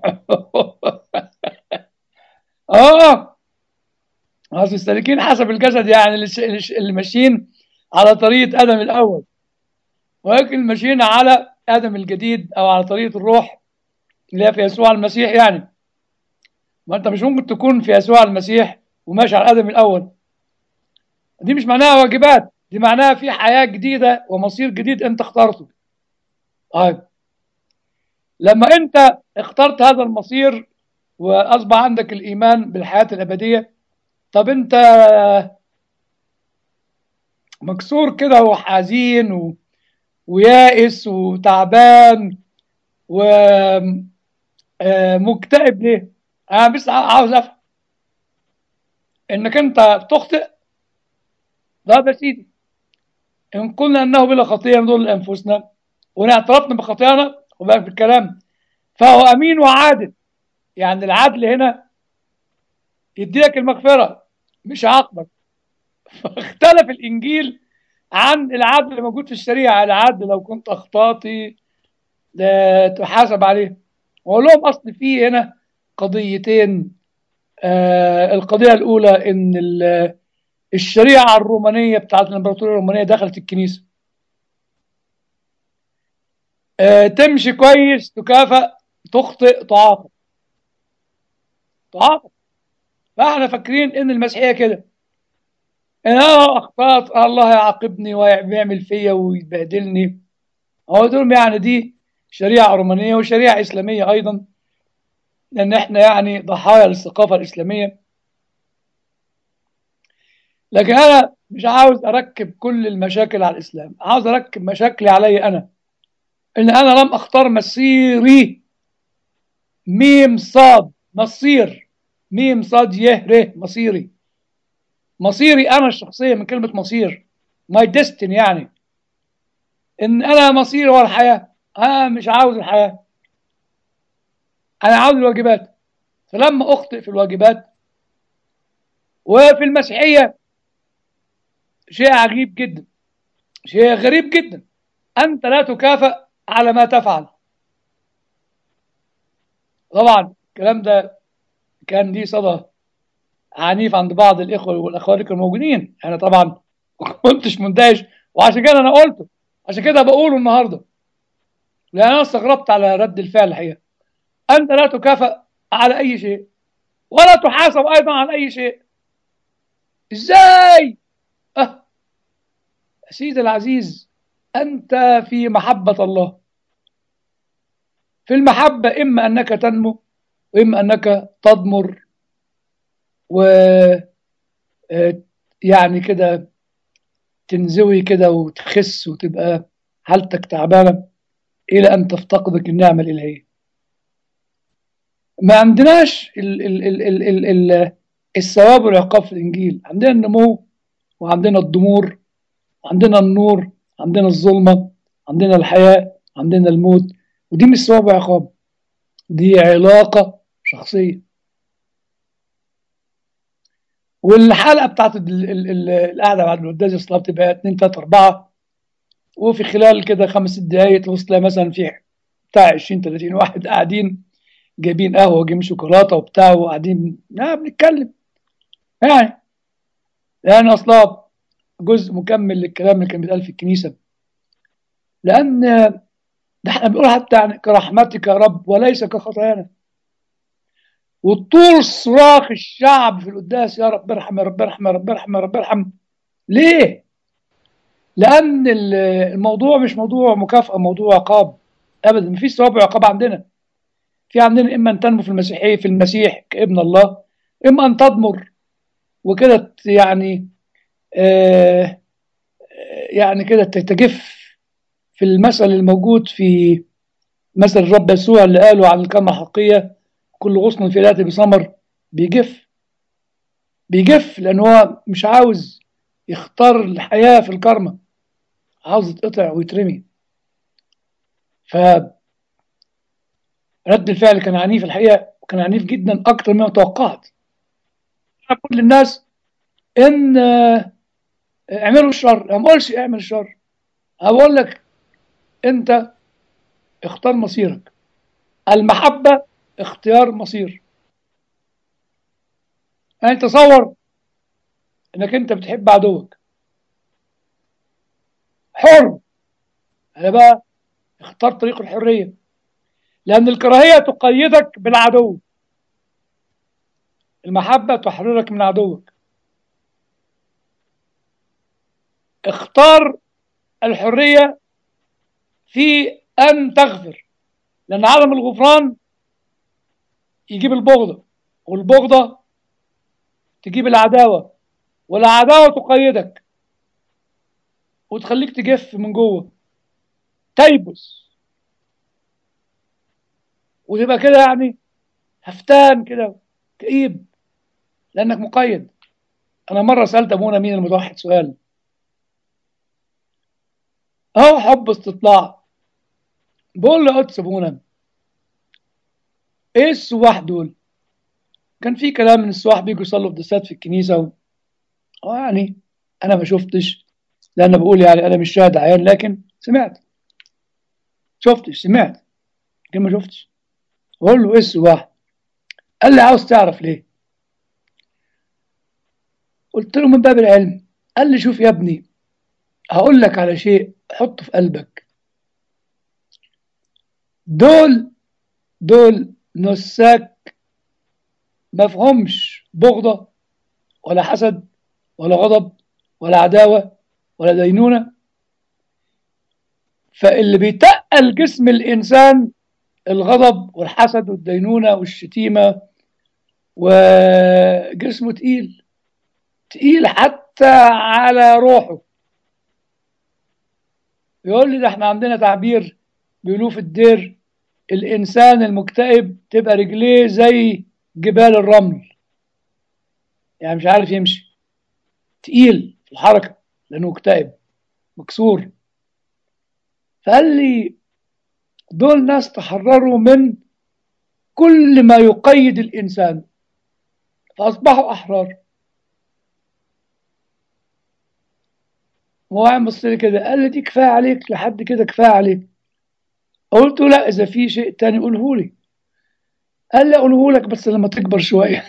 اه اصل السالكين حسب الجسد يعني اللي, اللي ماشيين على طريقة آدم الأول ولكن الماشيين على آدم الجديد أو على طريقة الروح اللي هي في يسوع المسيح يعني ما أنت مش ممكن تكون في يسوع المسيح وماشي على آدم الأول دي مش معناها واجبات دي معناها في حياة جديدة ومصير جديد أنت اخترته طيب لما أنت اخترت هذا المصير وأصبح عندك الإيمان بالحياة الأبدية طب أنت مكسور كده وحزين و... ويائس وتعبان ومكتئب ليه؟ أنا بس عاوز أفهم إنك أنت تخطئ لا يا سيدي إن قلنا أنه بلا خطية نضل أنفسنا وإن اعترفنا بخطايانا وبقى في الكلام فهو أمين وعادل يعني العدل هنا يديلك المغفرة مش عاقبك فاختلف الإنجيل عن العدل اللي موجود في الشريعة العدل لو كنت أخطأتي لا تحاسب عليه وأقول لهم أصل في هنا قضيتين آه القضية الأولى إن ال- الشريعة الرومانية بتاعت الإمبراطورية الرومانية دخلت الكنيسة آه تمشي كويس تكافئ تخطئ تعاقب تعاقب فاحنا فاكرين ان المسيحيه كده ان انا اخطات الله يعاقبني ويعمل فيا ويبهدلني هو دول يعني دي شريعه رومانيه وشريعه اسلاميه ايضا لان احنا يعني ضحايا للثقافه الاسلاميه لكن انا مش عاوز اركب كل المشاكل على الاسلام عاوز اركب مشاكلي علي انا ان انا لم اختار مسيري ميم صاد مصير ميم صاد يه ره مصيري مصيري انا الشخصيه من كلمه مصير ماي ديستن يعني ان انا مصيري هو الحياه انا مش عاوز الحياه انا عاوز الواجبات فلما اخطئ في الواجبات وفي المسيحيه شيء عجيب جدا شيء غريب جدا انت لا تكافئ على ما تفعل طبعا الكلام ده كان ليه صدى عنيف عند بعض الاخوه والاخوات اللي كانوا موجودين انا طبعا ما كنتش مندهش وعشان كده انا قلته عشان كده بقوله النهارده لان انا استغربت على رد الفعل الحقيقه انت لا تكافئ على اي شيء ولا تحاسب ايضا على اي شيء ازاي أه. سيدي العزيز انت في محبه الله في المحبه اما انك تنمو واما انك تضمر و آه، يعني كده تنزوي كده وتخس وتبقى حالتك تعبانه الى ان تفتقدك النعمه الالهيه ما عندناش ال ال ال ال ال ال الثواب والعقاب في الانجيل عندنا النمو وعندنا الضمور عندنا النور عندنا الظلمه عندنا الحياه عندنا الموت ودي مش ثواب وعقاب دي علاقه شخصيه والحلقه بتاعت ال- ال- ال- القعده بعد القداس الصلاه بتبقى 2 3 4 وفي خلال كده خمس ست دقايق تبص تلاقي مثلا في بتاع 20 30 واحد قاعدين جايبين قهوه وجايبين شوكولاته وبتاع وقاعدين لا بنتكلم يعني لان اصلا جزء مكمل للكلام اللي كان بيتقال في الكنيسه لان ده احنا بنقول حتى يعني كرحمتك يا رب وليس كخطايانا والطول صراخ الشعب في القداس يا رب ارحم يا رب ارحم يا رب ارحم يا رب ارحم ليه؟ لأن ال- الموضوع مش موضوع مكافأة موضوع عقاب أبدا مفيش ثواب وعقاب عندنا في عندنا إما أن تنمو في المسيحية في المسيح كابن الله إما أن تضمر وكده ت- يعني آه آه، يعني كده تتجف في المثل الموجود في مثل الرب يسوع اللي قاله عن الكلمة الحقيقية كل غصن في ذاته بثمر بيجف بيجف لأن هو مش عاوز يختار الحياة في الكرمة عاوز يتقطع ويترمي ف رد الفعل كان عنيف الحقيقة وكان عنيف جدا أكتر مما توقعت أنا بقول للناس إن آه، اعملوا الشر أنا ما أقولش اعمل الشر أنا بقول لك أنت اختار مصيرك المحبة اختيار مصير يعني تصور انك انت بتحب عدوك حر انا بقى اختار طريق الحرية لأن الكراهية تقيدك بالعدو المحبة تحررك من عدوك اختار الحرية في أن تغفر لأن عدم الغفران يجيب البغضة والبغضة تجيب العداوة والعداوة تقيدك وتخليك تجف من جوه تيبس وتبقى كده يعني هفتان كده كئيب لأنك مقيد أنا مرة سألت أبونا مين المتوحد سؤال أهو حب استطلاع بقول له قدس أبونا إيه السواح دول؟ كان في كلام من السواح بيجوا يصلوا قداسات في الكنيسة و... اه يعني أنا ما شفتش لأن بقول يعني أنا مش شاهد عيان لكن سمعت شفتش سمعت لكن ما شفتش بقول له إيه السواح؟ قال لي عاوز تعرف ليه؟ قلت له من باب العلم قال لي شوف يا ابني هقول لك على شيء حطه في قلبك دول دول نساك ما فهمش بغضة ولا حسد ولا غضب ولا عداوة ولا دينونة فاللي بيتقل جسم الإنسان الغضب والحسد والدينونة والشتيمة وجسمه تقيل تقيل حتى على روحه يقول لي ده احنا عندنا تعبير بيقولوه في الدير الإنسان المكتئب تبقى رجليه زي جبال الرمل يعني مش عارف يمشي تقيل في الحركة لأنه مكتئب مكسور فقال لي دول ناس تحرروا من كل ما يقيد الإنسان فأصبحوا أحرار هو قاعد بص لي كده قال لي دي كفاية عليك لحد كده كفاية عليك قلت له لا إذا في شيء تاني قوله لي قال لي أقوله لك بس لما تكبر شوية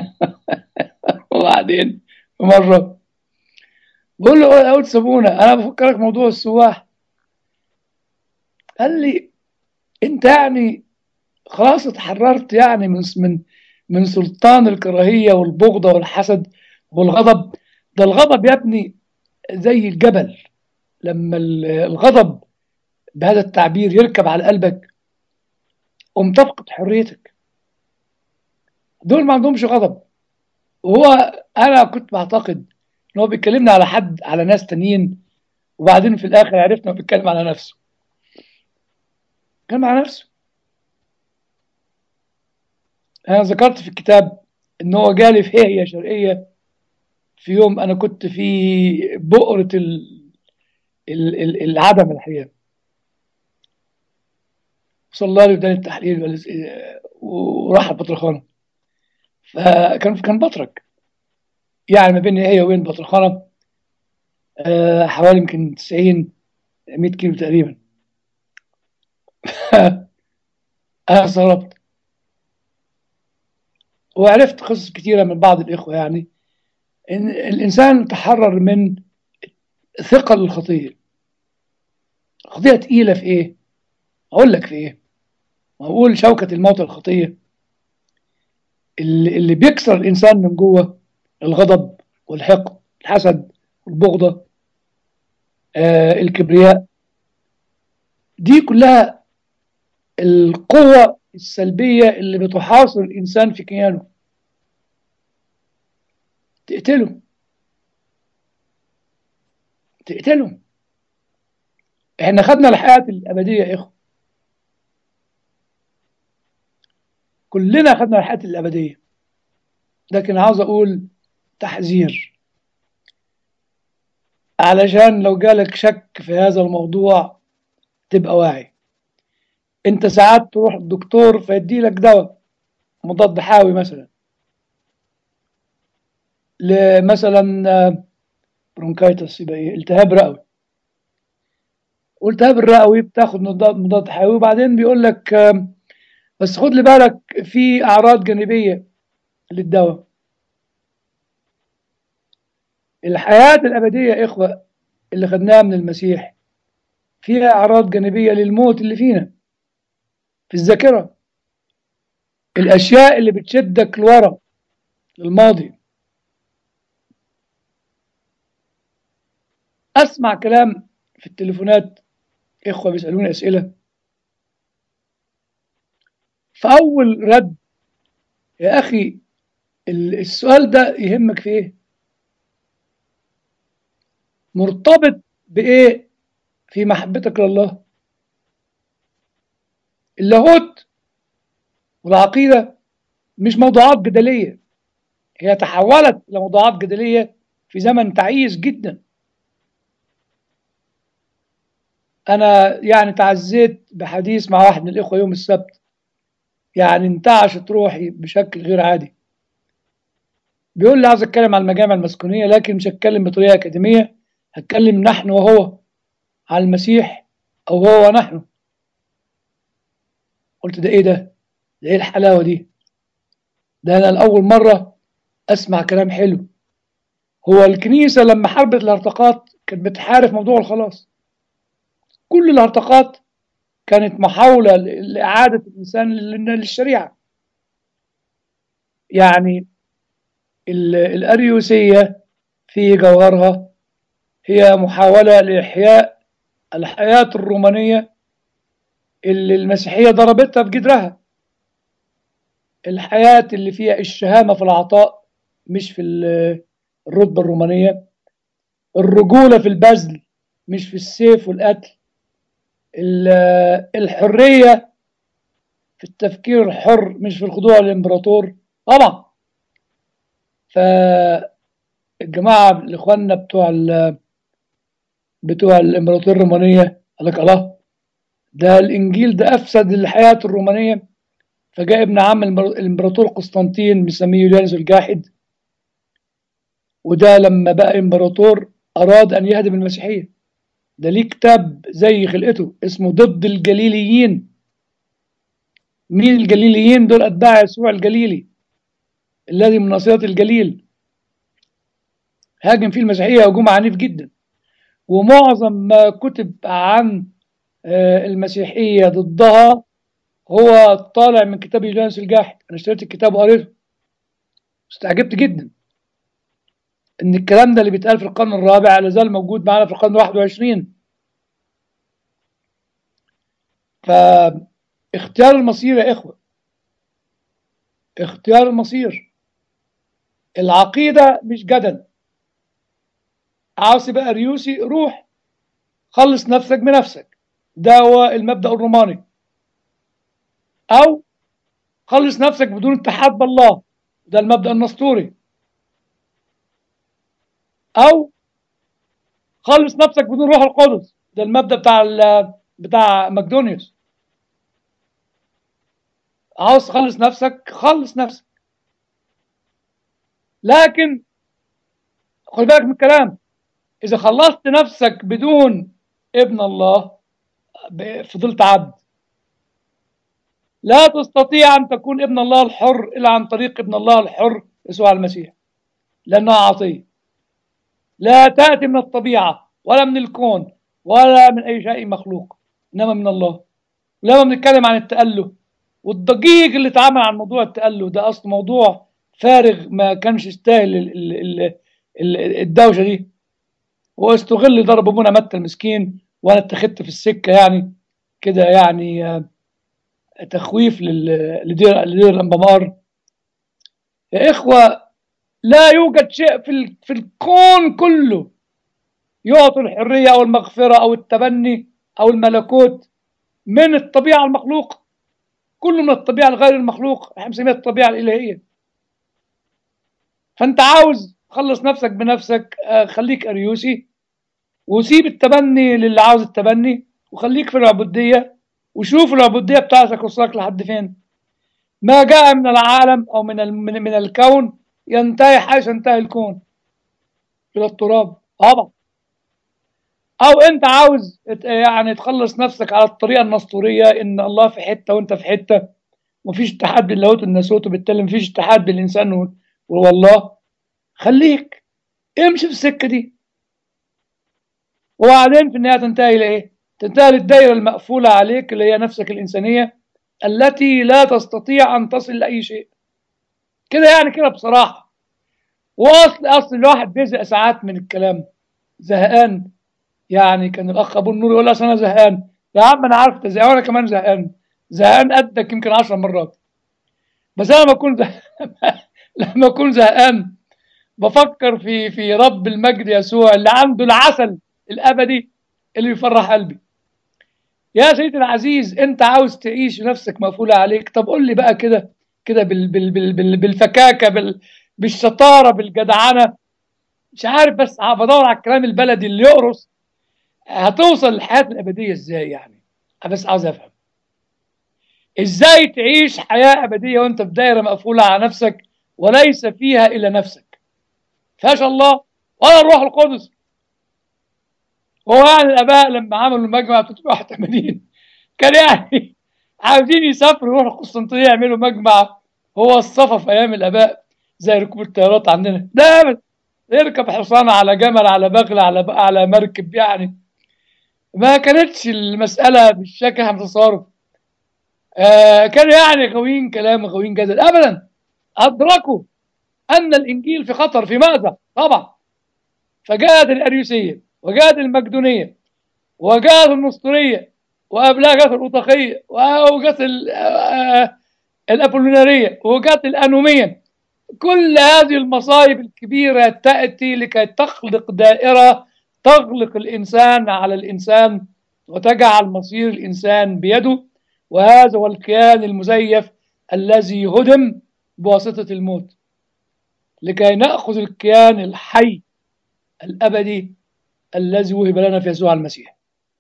وبعدين مرة بقول له يا قلت سابونا أنا بفكرك موضوع السواح قال لي أنت يعني خلاص اتحررت يعني من من من سلطان الكراهية والبغضة والحسد والغضب ده الغضب يا ابني زي الجبل لما الغضب بهذا التعبير يركب على قلبك قم تفقد حريتك دول ما عندهمش غضب وهو انا كنت بعتقد ان هو بيتكلمنا على حد على ناس تانيين وبعدين في الاخر عرفنا انه بيتكلم على نفسه بيتكلم على نفسه انا ذكرت في الكتاب ان هو جالي في هي شرقيه في يوم انا كنت في بؤره ال... ال... ال... العدم الحقيقه صلى لي وداني التحليل وراح البطرخانه فكان كان بطرك يعني ما بين هي وبين بطرخانه آه حوالي يمكن 90 100 كيلو تقريبا انا استغربت وعرفت قصص كثيره من بعض الاخوه يعني ان الانسان تحرر من ثقل الخطيه الخطيه تقيله في ايه اقول لك في ايه اقول شوكه الموت الخطيه اللي, اللي بيكسر الانسان من جوه الغضب والحقد الحسد والبغضه آه الكبرياء دي كلها القوه السلبيه اللي بتحاصر الانسان في كيانه تقتله تقتله احنا خدنا الحياة الأبدية يا إخوة كلنا خدنا الحياة الأبدية لكن عاوز أقول تحذير علشان لو جالك شك في هذا الموضوع تبقى واعي انت ساعات تروح الدكتور فيدي لك دواء مضاد حيوي مثلا لمثلا برونكايتس يبقى ايه التهاب رئوي والتهاب الرئوي بتاخد مضاد مضاد حيوي وبعدين بيقول لك بس خد لي بالك في اعراض جانبيه للدواء الحياه الابديه يا اخوه اللي خدناها من المسيح فيها اعراض جانبيه للموت اللي فينا في الذاكره الاشياء اللي بتشدك لورا للماضي اسمع كلام في التليفونات اخوه بيسالوني اسئله فاول رد يا اخي السؤال ده يهمك في ايه مرتبط بايه في محبتك لله اللاهوت والعقيده مش موضوعات جدليه هي تحولت الى موضوعات جدليه في زمن تعيس جدا أنا يعني تعزيت بحديث مع واحد من الإخوة يوم السبت يعني انتعشت روحي بشكل غير عادي بيقول لي عايز أتكلم عن المجامع المسكونية لكن مش هتكلم بطريقة أكاديمية هتكلم نحن وهو على المسيح أو هو ونحن قلت ده إيه ده؟ ده إيه الحلاوة دي؟ ده أنا لأول مرة أسمع كلام حلو هو الكنيسة لما حاربت الهرطقات كانت بتحارب موضوع الخلاص كل الهرطقات كانت محاولة لإعادة الإنسان للشريعة يعني الأريوسية في جوهرها هي محاولة لإحياء الحياة الرومانية اللي المسيحية ضربتها في جدرها الحياة اللي فيها الشهامة في العطاء مش في الرتبة الرومانية الرجولة في البذل مش في السيف والقتل الحرية في التفكير الحر مش في الخضوع للإمبراطور طبعا فالجماعة الإخواننا بتوع بتوع الإمبراطورية الرومانية قال لك الله ده الإنجيل ده أفسد الحياة الرومانية فجاء ابن عم الإمبراطور قسطنطين بيسميه يوليانوس الجاحد وده لما بقى إمبراطور أراد أن يهدم المسيحية ده ليه كتاب زي خلقته اسمه ضد الجليليين مين الجليليين دول أتباع يسوع الجليلي الذي من ناصرة الجليل هاجم فيه المسيحية هجوم عنيف جدا ومعظم ما كتب عن المسيحية ضدها هو طالع من كتاب يوليانوس الجاحد أنا اشتريت الكتاب وقريته استعجبت جدا ان الكلام ده اللي بيتقال في القرن الرابع لا زال موجود معانا في القرن الواحد وعشرين فاختيار المصير يا إخوة اختيار المصير العقيدة مش جدل عاوز تبقى ريوسي روح خلص نفسك بنفسك ده هو المبدأ الروماني أو خلص نفسك بدون اتحاد بالله ده المبدأ النسطوري أو خلص نفسك بدون روح القدس ده المبدأ بتاع بتاع مقدونيوس عاوز تخلص نفسك خلص نفسك لكن خد بالك من الكلام إذا خلصت نفسك بدون ابن الله فضلت عبد لا تستطيع أن تكون ابن الله الحر إلا عن طريق ابن الله الحر يسوع المسيح لأنها عطية لا تأتي من الطبيعة ولا من الكون ولا من أي شيء مخلوق إنما من الله لما بنتكلم عن التأله والضجيج اللي اتعمل عن موضوع التأله ده أصل موضوع فارغ ما كانش يستاهل الدوشة دي هو استغل ضرب ابونا متى المسكين وانا اتخذت في السكه يعني كده يعني تخويف لدير لدير الانبمار يا اخوه لا يوجد شيء في في الكون كله يعطي الحريه او المغفره او التبني او الملكوت من الطبيعه المخلوقه كله من الطبيعه الغير المخلوق احنا بنسميها الطبيعه الالهيه فانت عاوز خلص نفسك بنفسك خليك اريوسي وسيب التبني للي عاوز التبني وخليك في العبودية وشوف العبودية بتاعتك وصلك لحد فين ما جاء من العالم أو من من, من الكون ينتهي حيث ينتهي الكون إلى التراب طبعا أو أنت عاوز يعني تخلص نفسك على الطريقة النسطورية إن الله في حتة وأنت في حتة ومفيش اتحاد بين اللاهوت والناسوت وبالتالي مفيش اتحاد بين الإنسان والله خليك امشي في السكة دي وبعدين في النهاية تنتهي لإيه؟ تنتهي للدائرة المقفولة عليك اللي هي نفسك الإنسانية التي لا تستطيع أن تصل لأي شيء كده يعني كده بصراحة وأصل أصل الواحد بيزهق ساعات من الكلام زهقان يعني كان الأخ أبو النور يقول لي أنا زهقان يا عم أنا عارف أنت زهقان وأنا كمان زهقان زهقان قدك يمكن عشر مرات بس أنا لما أكون زهقان لما أكون زهقان بفكر في في رب المجد يسوع اللي عنده العسل الابدي اللي يفرح قلبي يا سيدي العزيز انت عاوز تعيش نفسك مقفوله عليك طب قول لي بقى كده كده بال بال بال بال بالفكاكه بال بالشطاره بالجدعنه مش عارف بس بدور على الكلام البلدي اللي يقرص هتوصل للحياة الأبدية إزاي يعني أنا بس عاوز أفهم إزاي تعيش حياة أبدية وأنت في دايرة مقفولة على نفسك وليس فيها إلا نفسك فيهاش الله ولا الروح القدس هو يعني الآباء لما عملوا المجمع 381 كان يعني عاوزين يسافروا يروحوا القسطنطينية يعملوا مجمع هو الصفا في أيام الآباء زي ركوب الطيارات عندنا ده أبدا يركب حصان على جمل على بغل على على مركب يعني ما كانتش المسألة بالشكل احنا بنتصرف آه كانوا يعني غاويين كلام غاويين جدل أبدا أدركوا أن الإنجيل في خطر في مأزق طبعا فجاءت الأريوسية وجاءت المقدونية وجاءت النسطورية وقبلها جت الأوطاقية وجت الأبولونارية وجت الأنومية كل هذه المصايب الكبيرة تأتي لكي تخلق دائرة تغلق الإنسان على الإنسان وتجعل مصير الإنسان بيده وهذا هو الكيان المزيف الذي هدم بواسطة الموت لكي نأخذ الكيان الحي الأبدي الذي وهب لنا في يسوع المسيح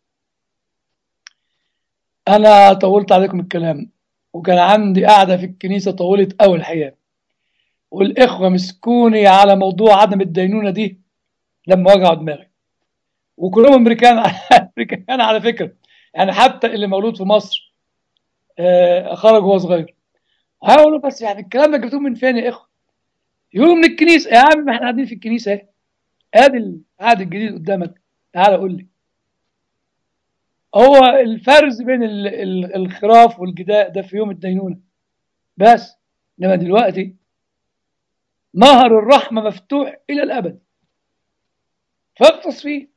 أنا طولت عليكم الكلام وكان عندي قاعدة في الكنيسة طولت أول الحقيقة والإخوة مسكوني على موضوع عدم الدينونة دي لما وجعوا دماغي وكلهم أمريكان أمريكان على فكرة يعني حتى اللي مولود في مصر آه خرج وهو صغير هقولوا بس يعني الكلام ده جبتوه من فين يا إخوة يقولوا من الكنيسة يا عم ما احنا قاعدين في الكنيسة اهي ادي العهد الجديد قدامك تعالى قول لي هو الفرز بين ال ال الخراف والجداء ده في يوم الدينونة بس انما دلوقتي نهر الرحمة مفتوح إلى الأبد فاغطس فيه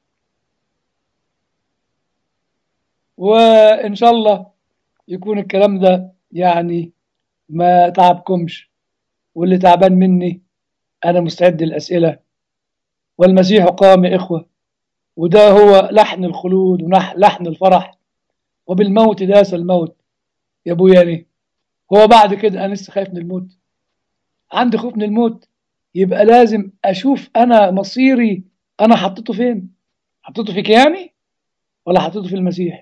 وإن شاء الله يكون الكلام ده يعني ما تعبكمش واللي تعبان مني أنا مستعد للأسئلة والمسيح قام يا إخوة وده هو لحن الخلود ولحن الفرح وبالموت داس الموت يا ابويا ليه هو بعد كده انا لسه خايف من الموت عندي خوف من الموت يبقى لازم اشوف انا مصيري انا حطيته فين حطيته في كياني ولا حطيته في المسيح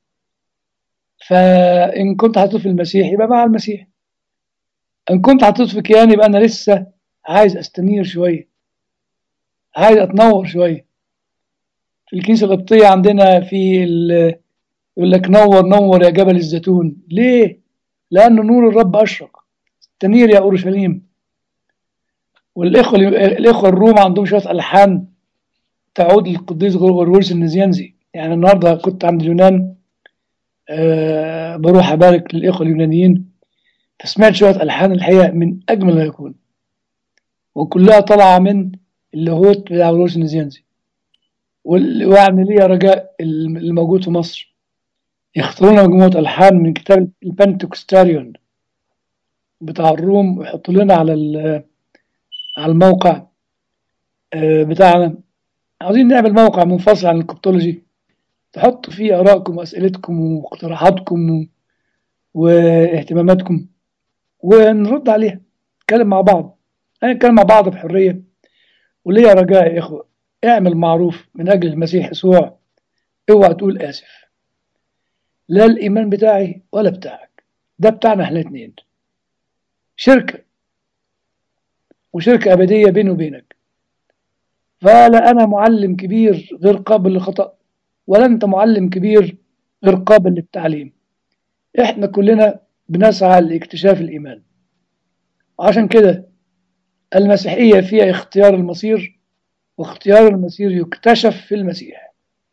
فان كنت حطيته في المسيح يبقى مع المسيح ان كنت حطيته في كياني يبقى انا لسه عايز استنير شويه عايز اتنور شويه في الكنيسة القبطية عندنا في يقول لك نور نور يا جبل الزيتون ليه؟ لأن نور الرب أشرق استنير يا أورشليم والإخوة الإخوة الروم عندهم شوية ألحان تعود للقديس غرغوريوس النزيانزي يعني النهارده كنت عند اليونان أه بروح أبارك للإخوة اليونانيين فسمعت شوية ألحان الحقيقة من أجمل ما يكون وكلها طالعة من اللاهوت بتاع غرغوريوس النزيانزي ويعني لي رجاء الموجود في مصر يختارون مجموعة ألحان من كتاب البنتكستاريون بتاع الروم ويحطوا لنا على على الموقع بتاعنا عاوزين نعمل موقع منفصل عن الكبتولوجي تحطوا فيه آرائكم وأسئلتكم واقتراحاتكم و... واهتماماتكم ونرد عليها نتكلم مع بعض نتكلم مع بعض بحرية وليا رجاء يا إخوة اعمل معروف من أجل المسيح يسوع اوعى تقول آسف لا الإيمان بتاعي ولا بتاعك ده بتاعنا احنا اتنين شركة وشركة أبدية بيني وبينك فلا أنا معلم كبير غير قابل للخطأ ولا أنت معلم كبير غير قابل للتعليم احنا كلنا بنسعى لاكتشاف الإيمان وعشان كده المسيحية فيها اختيار المصير واختيار المسير يكتشف في المسيح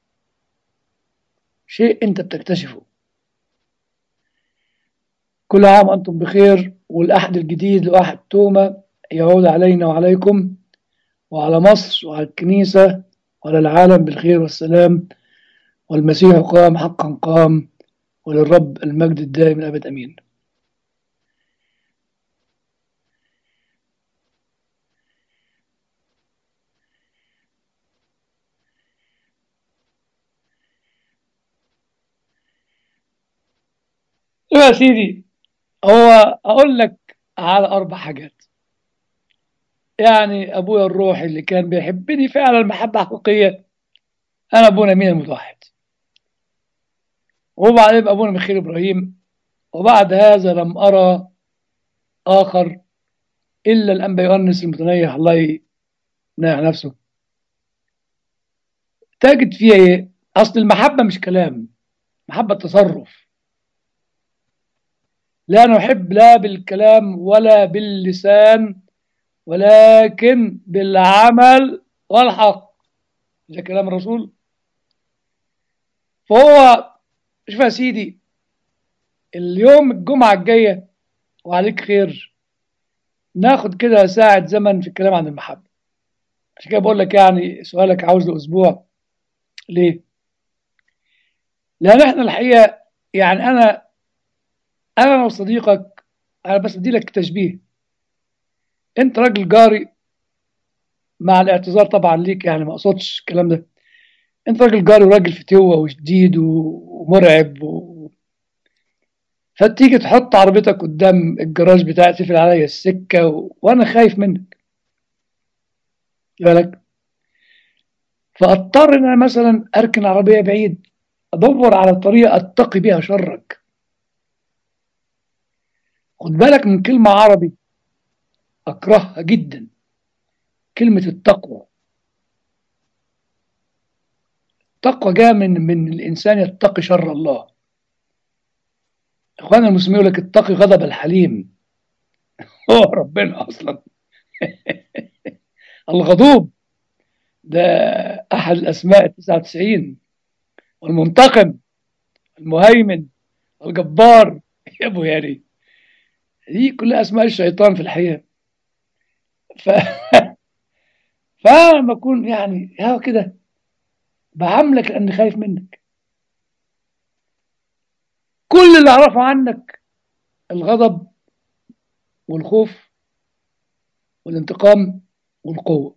شيء انت بتكتشفه كل عام وانتم بخير والاحد الجديد لاحد توما يعود علينا وعليكم وعلى مصر وعلى الكنيسة وعلى العالم بالخير والسلام والمسيح قام حقا قام وللرب المجد الدائم الأبد أمين يا سيدي هو أقول لك على أربع حاجات يعني أبويا الروحي اللي كان بيحبني فعلا محبة حقيقية أنا أبونا مين المتوحد وبعدين أبونا ميخيل إبراهيم وبعد هذا لم أرى آخر إلا الأنبا يؤنس المتنيح الله ينيح نفسه تجد فيها إيه؟ أصل المحبة مش كلام محبة تصرف لا نحب لا بالكلام ولا باللسان ولكن بالعمل والحق ده كلام الرسول فهو شوف يا سيدي اليوم الجمعة الجاية وعليك خير ناخد كده ساعة زمن في الكلام عن المحبة عشان كده بقول لك يعني سؤالك عاوز له أسبوع ليه؟ لأن احنا الحقيقة يعني أنا أنا وصديقك أنا بس أدي لك تشبيه أنت راجل جاري مع الاعتذار طبعا ليك يعني ما أقصدش الكلام ده أنت راجل جاري وراجل فتوة وشديد ومرعب و... فتيجي تحط عربيتك قدام الجراج بتاعي تقفل عليا السكة و... وأنا خايف منك بالك فاضطر ان انا مثلا اركن عربيه بعيد ادور على طريقه اتقي بيها شرك خد بالك من كلمه عربي اكرهها جدا كلمه التقوى التقوى جاء من من الانسان يتقي شر الله اخوانا المسلمين يقول لك اتقي غضب الحليم هو ربنا اصلا الغضوب ده أحد الأسماء التسعة وتسعين والمنتقم المهيمن الجبار يا أبو ياري دي كلها أسماء الشيطان في الحقيقة ف... فلما أكون يعني هو كده بعاملك لأني خايف منك كل اللي أعرفه عنك الغضب والخوف والانتقام والقوه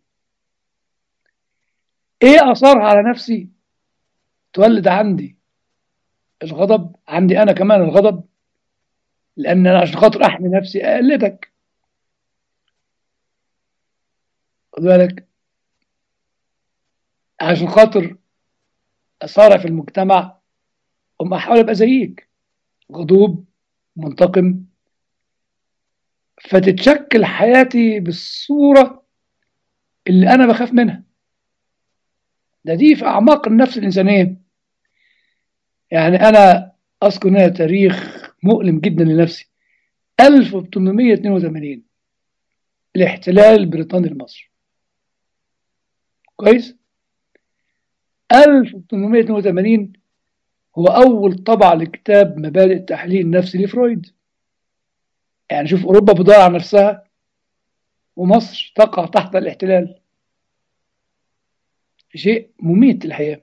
ايه اثارها على نفسي تولد عندي الغضب عندي انا كمان الغضب لان انا عشان خاطر احمي نفسي اقلدك خد بالك عشان خاطر اصارع في المجتمع أم احاول ابقى زيك غضوب منتقم فتتشكل حياتي بالصوره اللي انا بخاف منها ده دي في أعماق النفس الإنسانية يعني أنا أذكر هنا تاريخ مؤلم جدا لنفسي 1882 الاحتلال البريطاني لمصر كويس 1882 هو أول طبعة لكتاب مبادئ التحليل النفسي لفرويد يعني شوف أوروبا بتدور على نفسها ومصر تقع تحت الاحتلال شيء مميت الحقيقة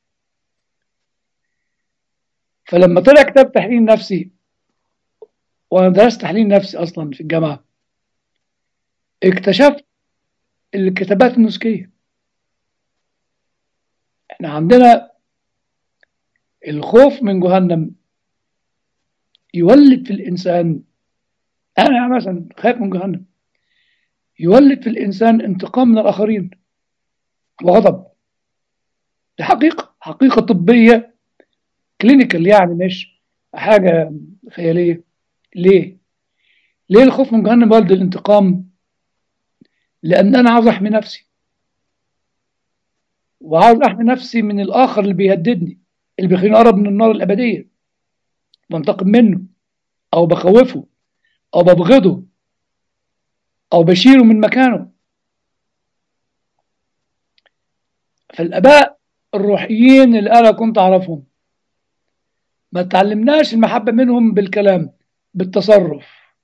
فلما طلع كتاب تحليل نفسي وأنا درست تحليل نفسي أصلا في الجامعة اكتشفت الكتابات النسكية احنا عندنا الخوف من جهنم يولد في الإنسان أنا مثلا خايف من جهنم يولد في الإنسان انتقام من الآخرين وغضب دي حقيقة حقيقة طبية كلينيكال يعني مش حاجة خيالية ليه؟ ليه الخوف من جهنم والد الانتقام؟ لأن أنا عاوز أحمي نفسي وعاوز أحمي نفسي من الآخر اللي بيهددني اللي بيخليني أقرب من النار الأبدية بنتقم منه أو بخوفه أو ببغضه أو بشيله من مكانه فالآباء الروحيين اللي أنا كنت أعرفهم ما تعلمناش المحبة منهم بالكلام بالتصرف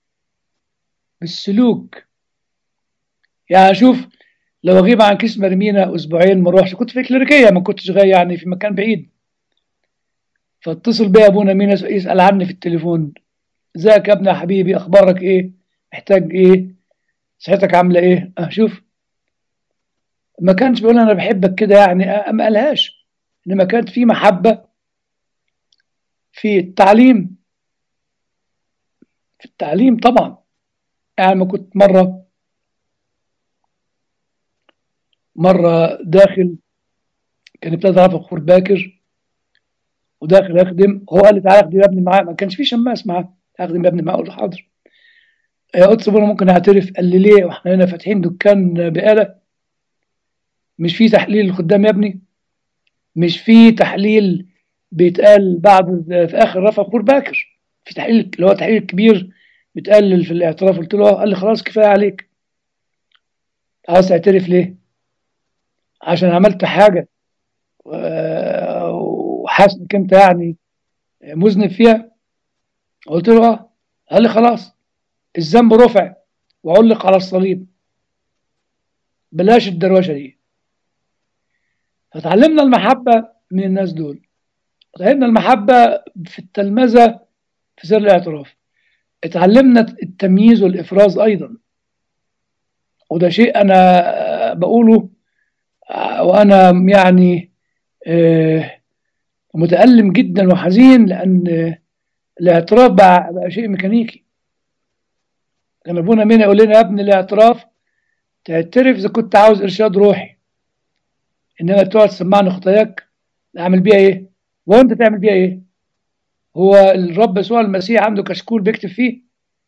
بالسلوك يعني شوف لو أغيب عن كيس مرمينا أسبوعين ما أروحش كنت في كليريكية ما كنتش غاية يعني في مكان بعيد فاتصل بيا أبونا مين يسأل عني في التليفون ازيك يا ابني يا حبيبي أخبارك إيه محتاج إيه صحتك عاملة إيه أه شوف ما كانش بيقول انا بحبك كده يعني ما قالهاش انما كانت في محبه في التعليم في التعليم طبعا يعني ما كنت مره مره داخل كان ابتدى رافع خور باكر وداخل يخدم هو قال لي تعالى اخدم يا ابني معاه ما كانش في شماس معاه اخدم يا ابني معاه قلت له حاضر آه، قلت له ممكن اعترف قال لي ليه واحنا هنا فاتحين دكان بقاله مش في تحليل الخدام يا ابني مش في تحليل بيتقال بعد في اخر رفع خور باكر في تحليل اللي هو تحليل كبير بيتقال في الاعتراف قلت له آه. قال لي خلاص كفايه عليك عاوز تعترف ليه عشان عملت حاجه و- وحاسس انك انت يعني مذنب فيها قلت له اه قال لي خلاص الذنب رفع وعلق على الصليب بلاش الدروشه دي فتعلمنا المحبه من الناس دول اتعلمنا المحبه في التلمذه في سر الاعتراف اتعلمنا التمييز والافراز ايضا وده شيء انا بقوله وانا يعني آه، متألم جدا وحزين لأن الاعتراف بقى, بقى شيء ميكانيكي كان أبونا مين يقول لنا يا ابني الاعتراف تعترف إذا كنت عاوز إرشاد روحي إنما تقعد تسمعني خطاياك أعمل بيها إيه؟ وأنت تعمل بيها إيه؟ هو الرب يسوع المسيح عنده كشكول بيكتب فيه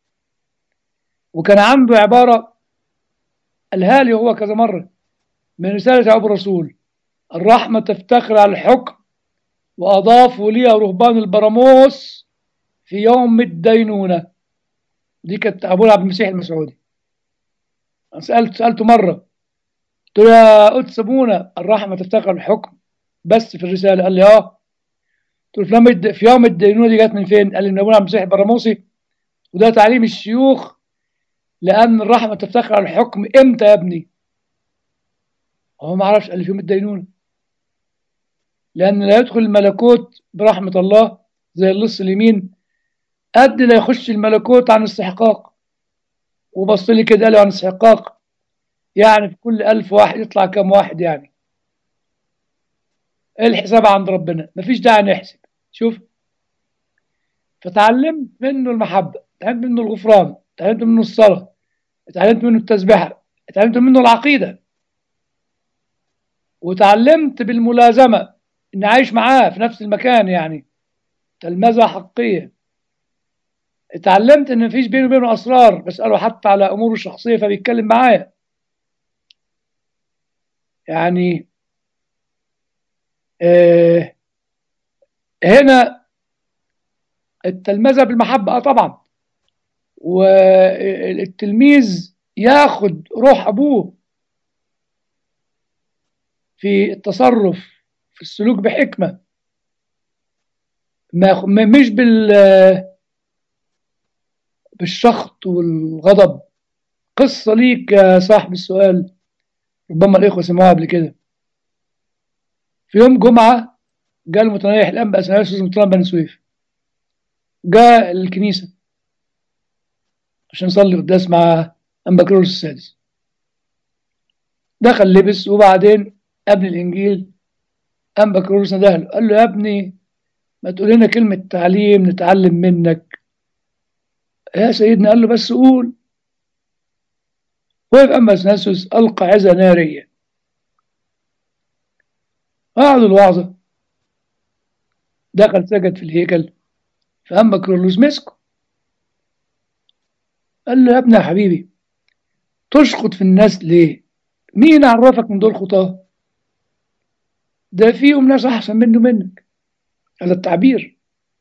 وكان عنده عبارة قالها لي هو كذا مرة من رسالة أبو الرسول الرحمة تفتخر على الحكم وأضافوا لي رهبان البراموس في يوم الدينونة دي كانت أبونا عبد المسيح المسعودي أنا سألت سألته مرة قلت له يا قدس أبونا الرحمة تفتخر على الحكم بس في الرسالة قال لي آه قلت له في يوم الد- في يوم الدينونة دي جت من فين؟ قال لي من أبونا عبد المسيح البراموسي وده تعليم الشيوخ لأن الرحمة تفتخر على الحكم إمتى يا ابني؟ هو ما عرفش قال لي في يوم الدينونة لأن لا يدخل الملكوت برحمة الله زي اللص اليمين قد لا يخش الملكوت عن استحقاق وبص لي كده قال لي عن استحقاق يعني في كل ألف واحد يطلع كام واحد يعني الحساب عند ربنا مفيش داعي نحسب شوف فتعلمت منه المحبة تعلمت منه الغفران تعلمت منه الصلاة اتعلمت منه التسبيحة اتعلمت منه العقيدة وتعلمت بالملازمة إني عايش معاه في نفس المكان يعني تلمذة حقية اتعلمت إن مفيش بيني وبينه أسرار بسأله حتى على أموره الشخصية فبيتكلم معايا يعني آه هنا التلمذة بالمحبة اه طبعا والتلميذ ياخد روح أبوه في التصرف في السلوك بحكمة ما ما- مش بال بالشخط والغضب قصة ليك يا صاحب السؤال ربما الإخوة سمعوها قبل كده في يوم جمعة جاء المتنيح الأنبا أثناسيوس من طلاب بني سويف جاء الكنيسة عشان يصلي قداس مع أنبا كرولوس السادس دخل لبس وبعدين قبل الإنجيل أنبا كرولوس ندهله قال له يا ابني ما تقول لنا كلمة تعليم نتعلم منك يا سيدنا قال له بس قول وقف أنبا أثناسيوس ألقى عزة نارية قعدوا الوعظة دخل سجد في الهيكل فأما كرولوس مسكه قال له يا ابني يا حبيبي تشخط في الناس ليه مين عرفك من دول خطاه ده فيهم ناس أحسن منه منك هذا التعبير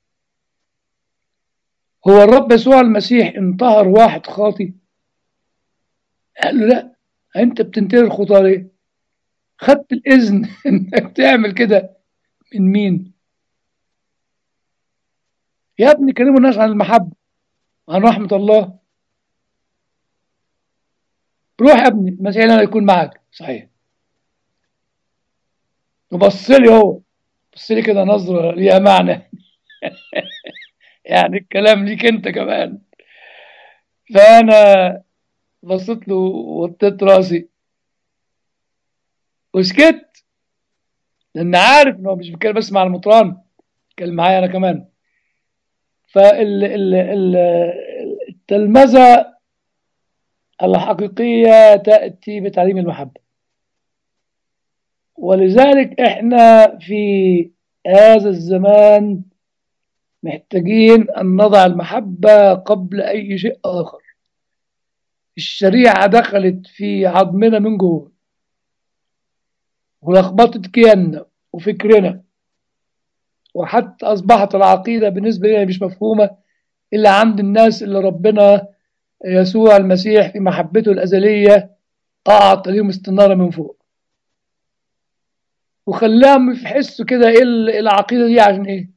هو الرب يسوع المسيح انتهر واحد خاطي قال له لا انت بتنتهي الخطاه ليه خدت الاذن انك تعمل كده من مين يا ابني كلموا الناس عن المحبه عن رحمه الله روح يا ابني المسيح انا يكون معك صحيح وبص لي هو بص لي كده نظره ليها معنى يعني الكلام ليك انت كمان فانا بصيت له وطيت راسي وسكت لان عارف ان هو مش بيتكلم بس مع المطران بيتكلم معايا انا كمان فالتلمذة الحقيقية تأتي بتعليم المحبة ولذلك احنا في هذا الزمان محتاجين أن نضع المحبة قبل أي شيء آخر الشريعة دخلت في عظمنا من جوه ولخبطت كياننا وفكرنا وحتى أصبحت العقيدة بالنسبة لنا مش مفهومة إلا عند الناس اللي ربنا يسوع المسيح في محبته الأزلية أعطى ليهم استنارة من فوق وخلاهم يحسوا كده إيه العقيدة دي عشان إيه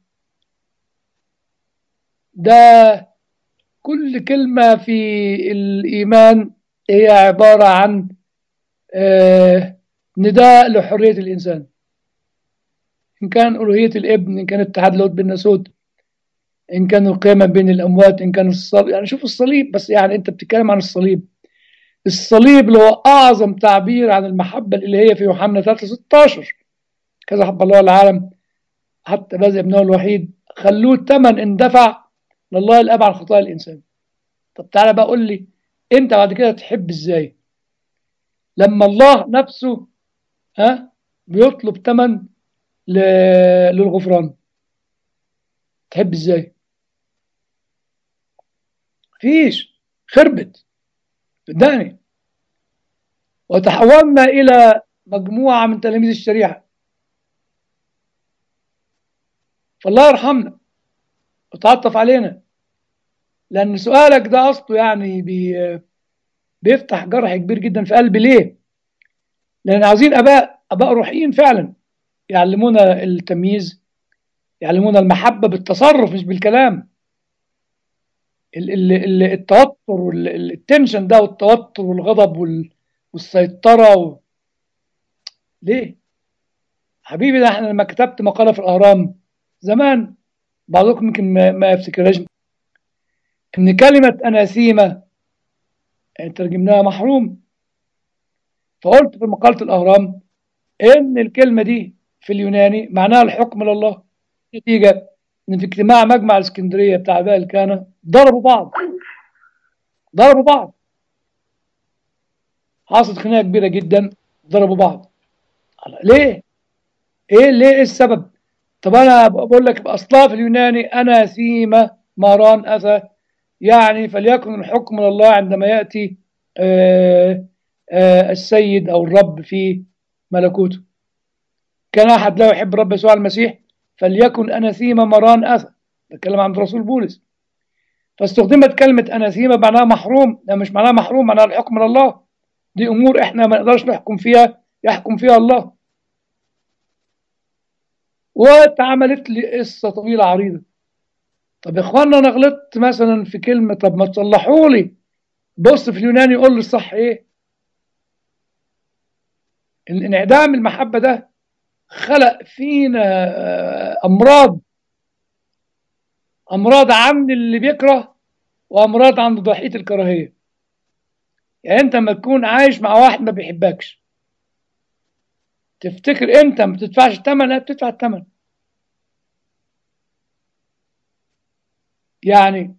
ده كل كلمة في الإيمان هي عبارة عن آه نداء لحرية الإنسان إن كان ألوهية الابن إن كان اتحاد لاهوت بالناسوت إن كان القيامة بين الأموات إن كان الصليب يعني شوف الصليب بس يعني أنت بتتكلم عن الصليب الصليب اللي هو أعظم تعبير عن المحبة الإلهية في يوحنا 3 16 كذا حب الله العالم حتى بذل ابنه الوحيد خلوه الثمن اندفع لله الاب عن خطايا الانسان طب تعالى بقى قول لي انت بعد كده تحب ازاي لما الله نفسه ها بيطلب ثمن للغفران تحب ازاي فيش خربت صدقني وتحولنا الى مجموعه من تلاميذ الشريعه فالله يرحمنا وتعطف علينا لأن سؤالك ده أصله يعني بي بيفتح جرح كبير جدا في قلبي ليه؟ لأن عايزين أباء أباء روحيين فعلا يعلمونا التمييز يعلمونا المحبة بالتصرف مش بالكلام ال ال ال التوتر والتنشن ده والتوتر والغضب والسيطرة و... ليه؟ حبيبي ده احنا لما كتبت مقالة في الأهرام زمان بعضكم يمكن ما, ما يفتكرهاش ان كلمة أناسيمة يعني ترجمناها محروم فقلت في مقالة الأهرام إن الكلمة دي في اليوناني معناها الحكم لله نتيجة إن في اجتماع مجمع الإسكندرية بتاع آباء الكهنة ضربوا بعض ضربوا بعض حصلت خناقة كبيرة جدا ضربوا بعض ليه؟ إيه ليه إيه السبب؟ طب أنا بقول لك أصلها في اليوناني أنا سيما ماران أثى يعني فليكن الحكم لله عندما يأتي آآ آآ السيد أو الرب في ملكوته كان أحد لا يحب رب يسوع المسيح فليكن أناثيما مران أثى بتكلم عن الرسول بولس فاستخدمت كلمة أناثيما معناها محروم ده مش معناها محروم معناها الحكم لله دي أمور إحنا ما نقدرش نحكم فيها يحكم فيها الله واتعملت لي قصة طويلة عريضة طب يا اخوانا انا غلطت مثلا في كلمه طب ما تصلحوا لي بص في اليوناني يقول لي الصح ايه انعدام المحبه ده خلق فينا امراض امراض عند اللي بيكره وامراض عند ضحيه الكراهيه يعني انت لما تكون عايش مع واحد ما بيحبكش تفتكر انت ما بتدفعش الثمن لا بتدفع الثمن يعني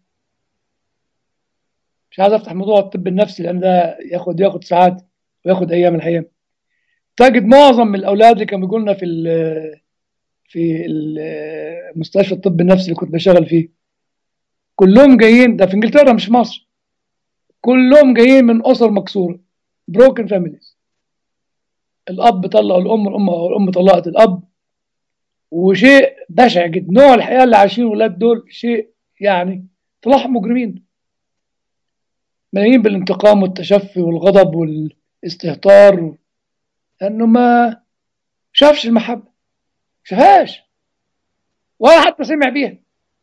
مش عايز افتح موضوع الطب النفسي لان ده ياخد ياخد ساعات وياخد ايام الحقيقه تجد معظم من الاولاد اللي كانوا بيقولوا لنا في ال في مستشفى الطب النفسي اللي كنت بشتغل فيه كلهم جايين ده في انجلترا مش في مصر كلهم جايين من اسر مكسوره بروكن فاميليز الاب طلق الام الام الام طلقت الاب وشيء بشع جدا نوع الحياه اللي عايشين الولاد دول شيء يعني طلعهم مجرمين ملايين بالانتقام والتشفي والغضب والاستهتار لانه ما شافش المحبه شافهاش ولا حتى سمع بيها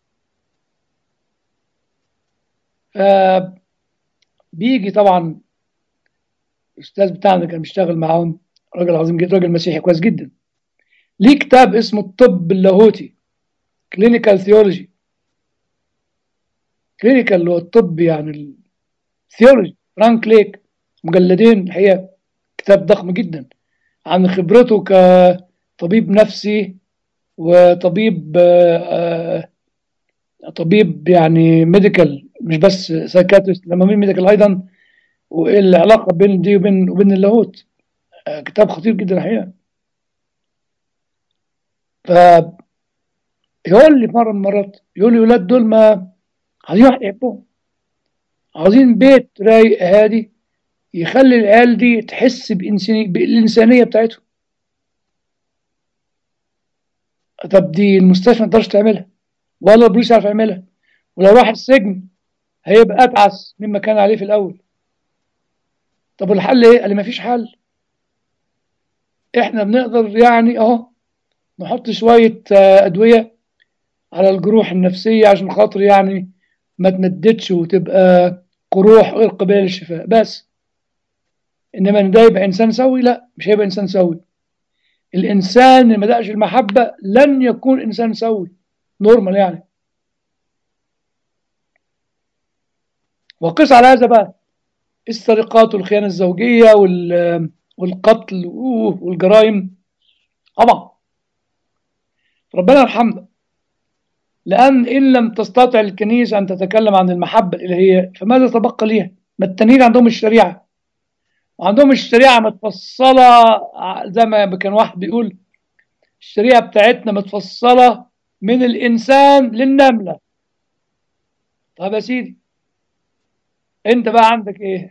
بيجي طبعا الاستاذ بتاعنا كان بيشتغل معاهم راجل عظيم جدا راجل مسيحي كويس جدا ليه كتاب اسمه الطب اللاهوتي كلينيكال ثيولوجي كلينيكال اللي هو الطب يعني الثيولوجي فرانك ليك مجلدين الحقيقه كتاب ضخم جدا عن خبرته كطبيب نفسي وطبيب آه طبيب يعني ميديكال مش بس سايكاتريست لما مين ميديكال ايضا وايه العلاقه بين دي وبين وبين اللاهوت آه كتاب خطير جدا الحقيقه ف يقول لي مرة من المرات يقول لي الولاد دول ما عايزين واحد يحبهم عايزين بيت رايق هادي يخلي العيال دي تحس بإنساني... بالإنسانية بتاعتهم طب دي المستشفى ما تقدرش تعملها ولا البوليس يعرف يعملها ولو راح السجن هيبقى أتعس مما كان عليه في الأول طب والحل إيه؟ قال لي مفيش حل إحنا بنقدر يعني أهو نحط شوية أدوية على الجروح النفسية عشان خاطر يعني ما تنددش وتبقى قروح غير قابلة للشفاء بس إنما إن ده يبقى إنسان سوي لا مش هيبقى إنسان سوي الإنسان اللي ما دقش المحبة لن يكون إنسان سوي نورمال يعني وقس على هذا بقى السرقات والخيانة الزوجية والقتل والجرائم طبعا ربنا يرحمنا لأن إن لم تستطع الكنيسة أن تتكلم عن المحبة الإلهية فماذا تبقى ليها؟ ما التانيين عندهم الشريعة وعندهم الشريعة متفصلة زي ما كان واحد بيقول الشريعة بتاعتنا متفصلة من الإنسان للنملة طب يا سيدي أنت بقى عندك إيه؟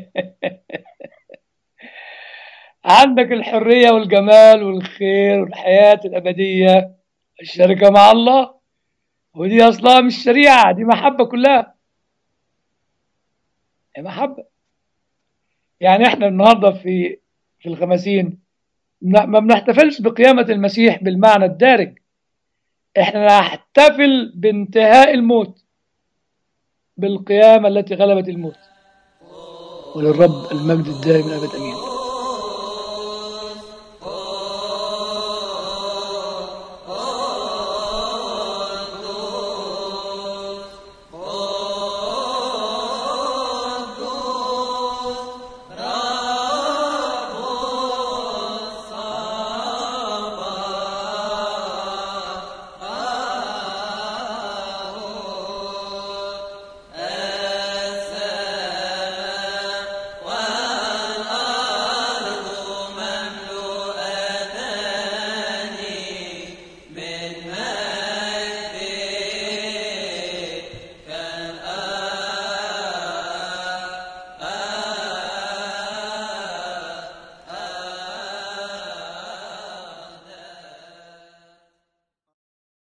عندك الحرية والجمال والخير والحياة الأبدية الشركة مع الله ودي أصلها مش شريعة دي محبة كلها هي محبة يعني احنا النهاردة في في الخمسين ما بنحتفلش بقيامة المسيح بالمعنى الدارج احنا نحتفل بانتهاء الموت بالقيامة التي غلبت الموت وللرب المجد الدائم الأبد أمين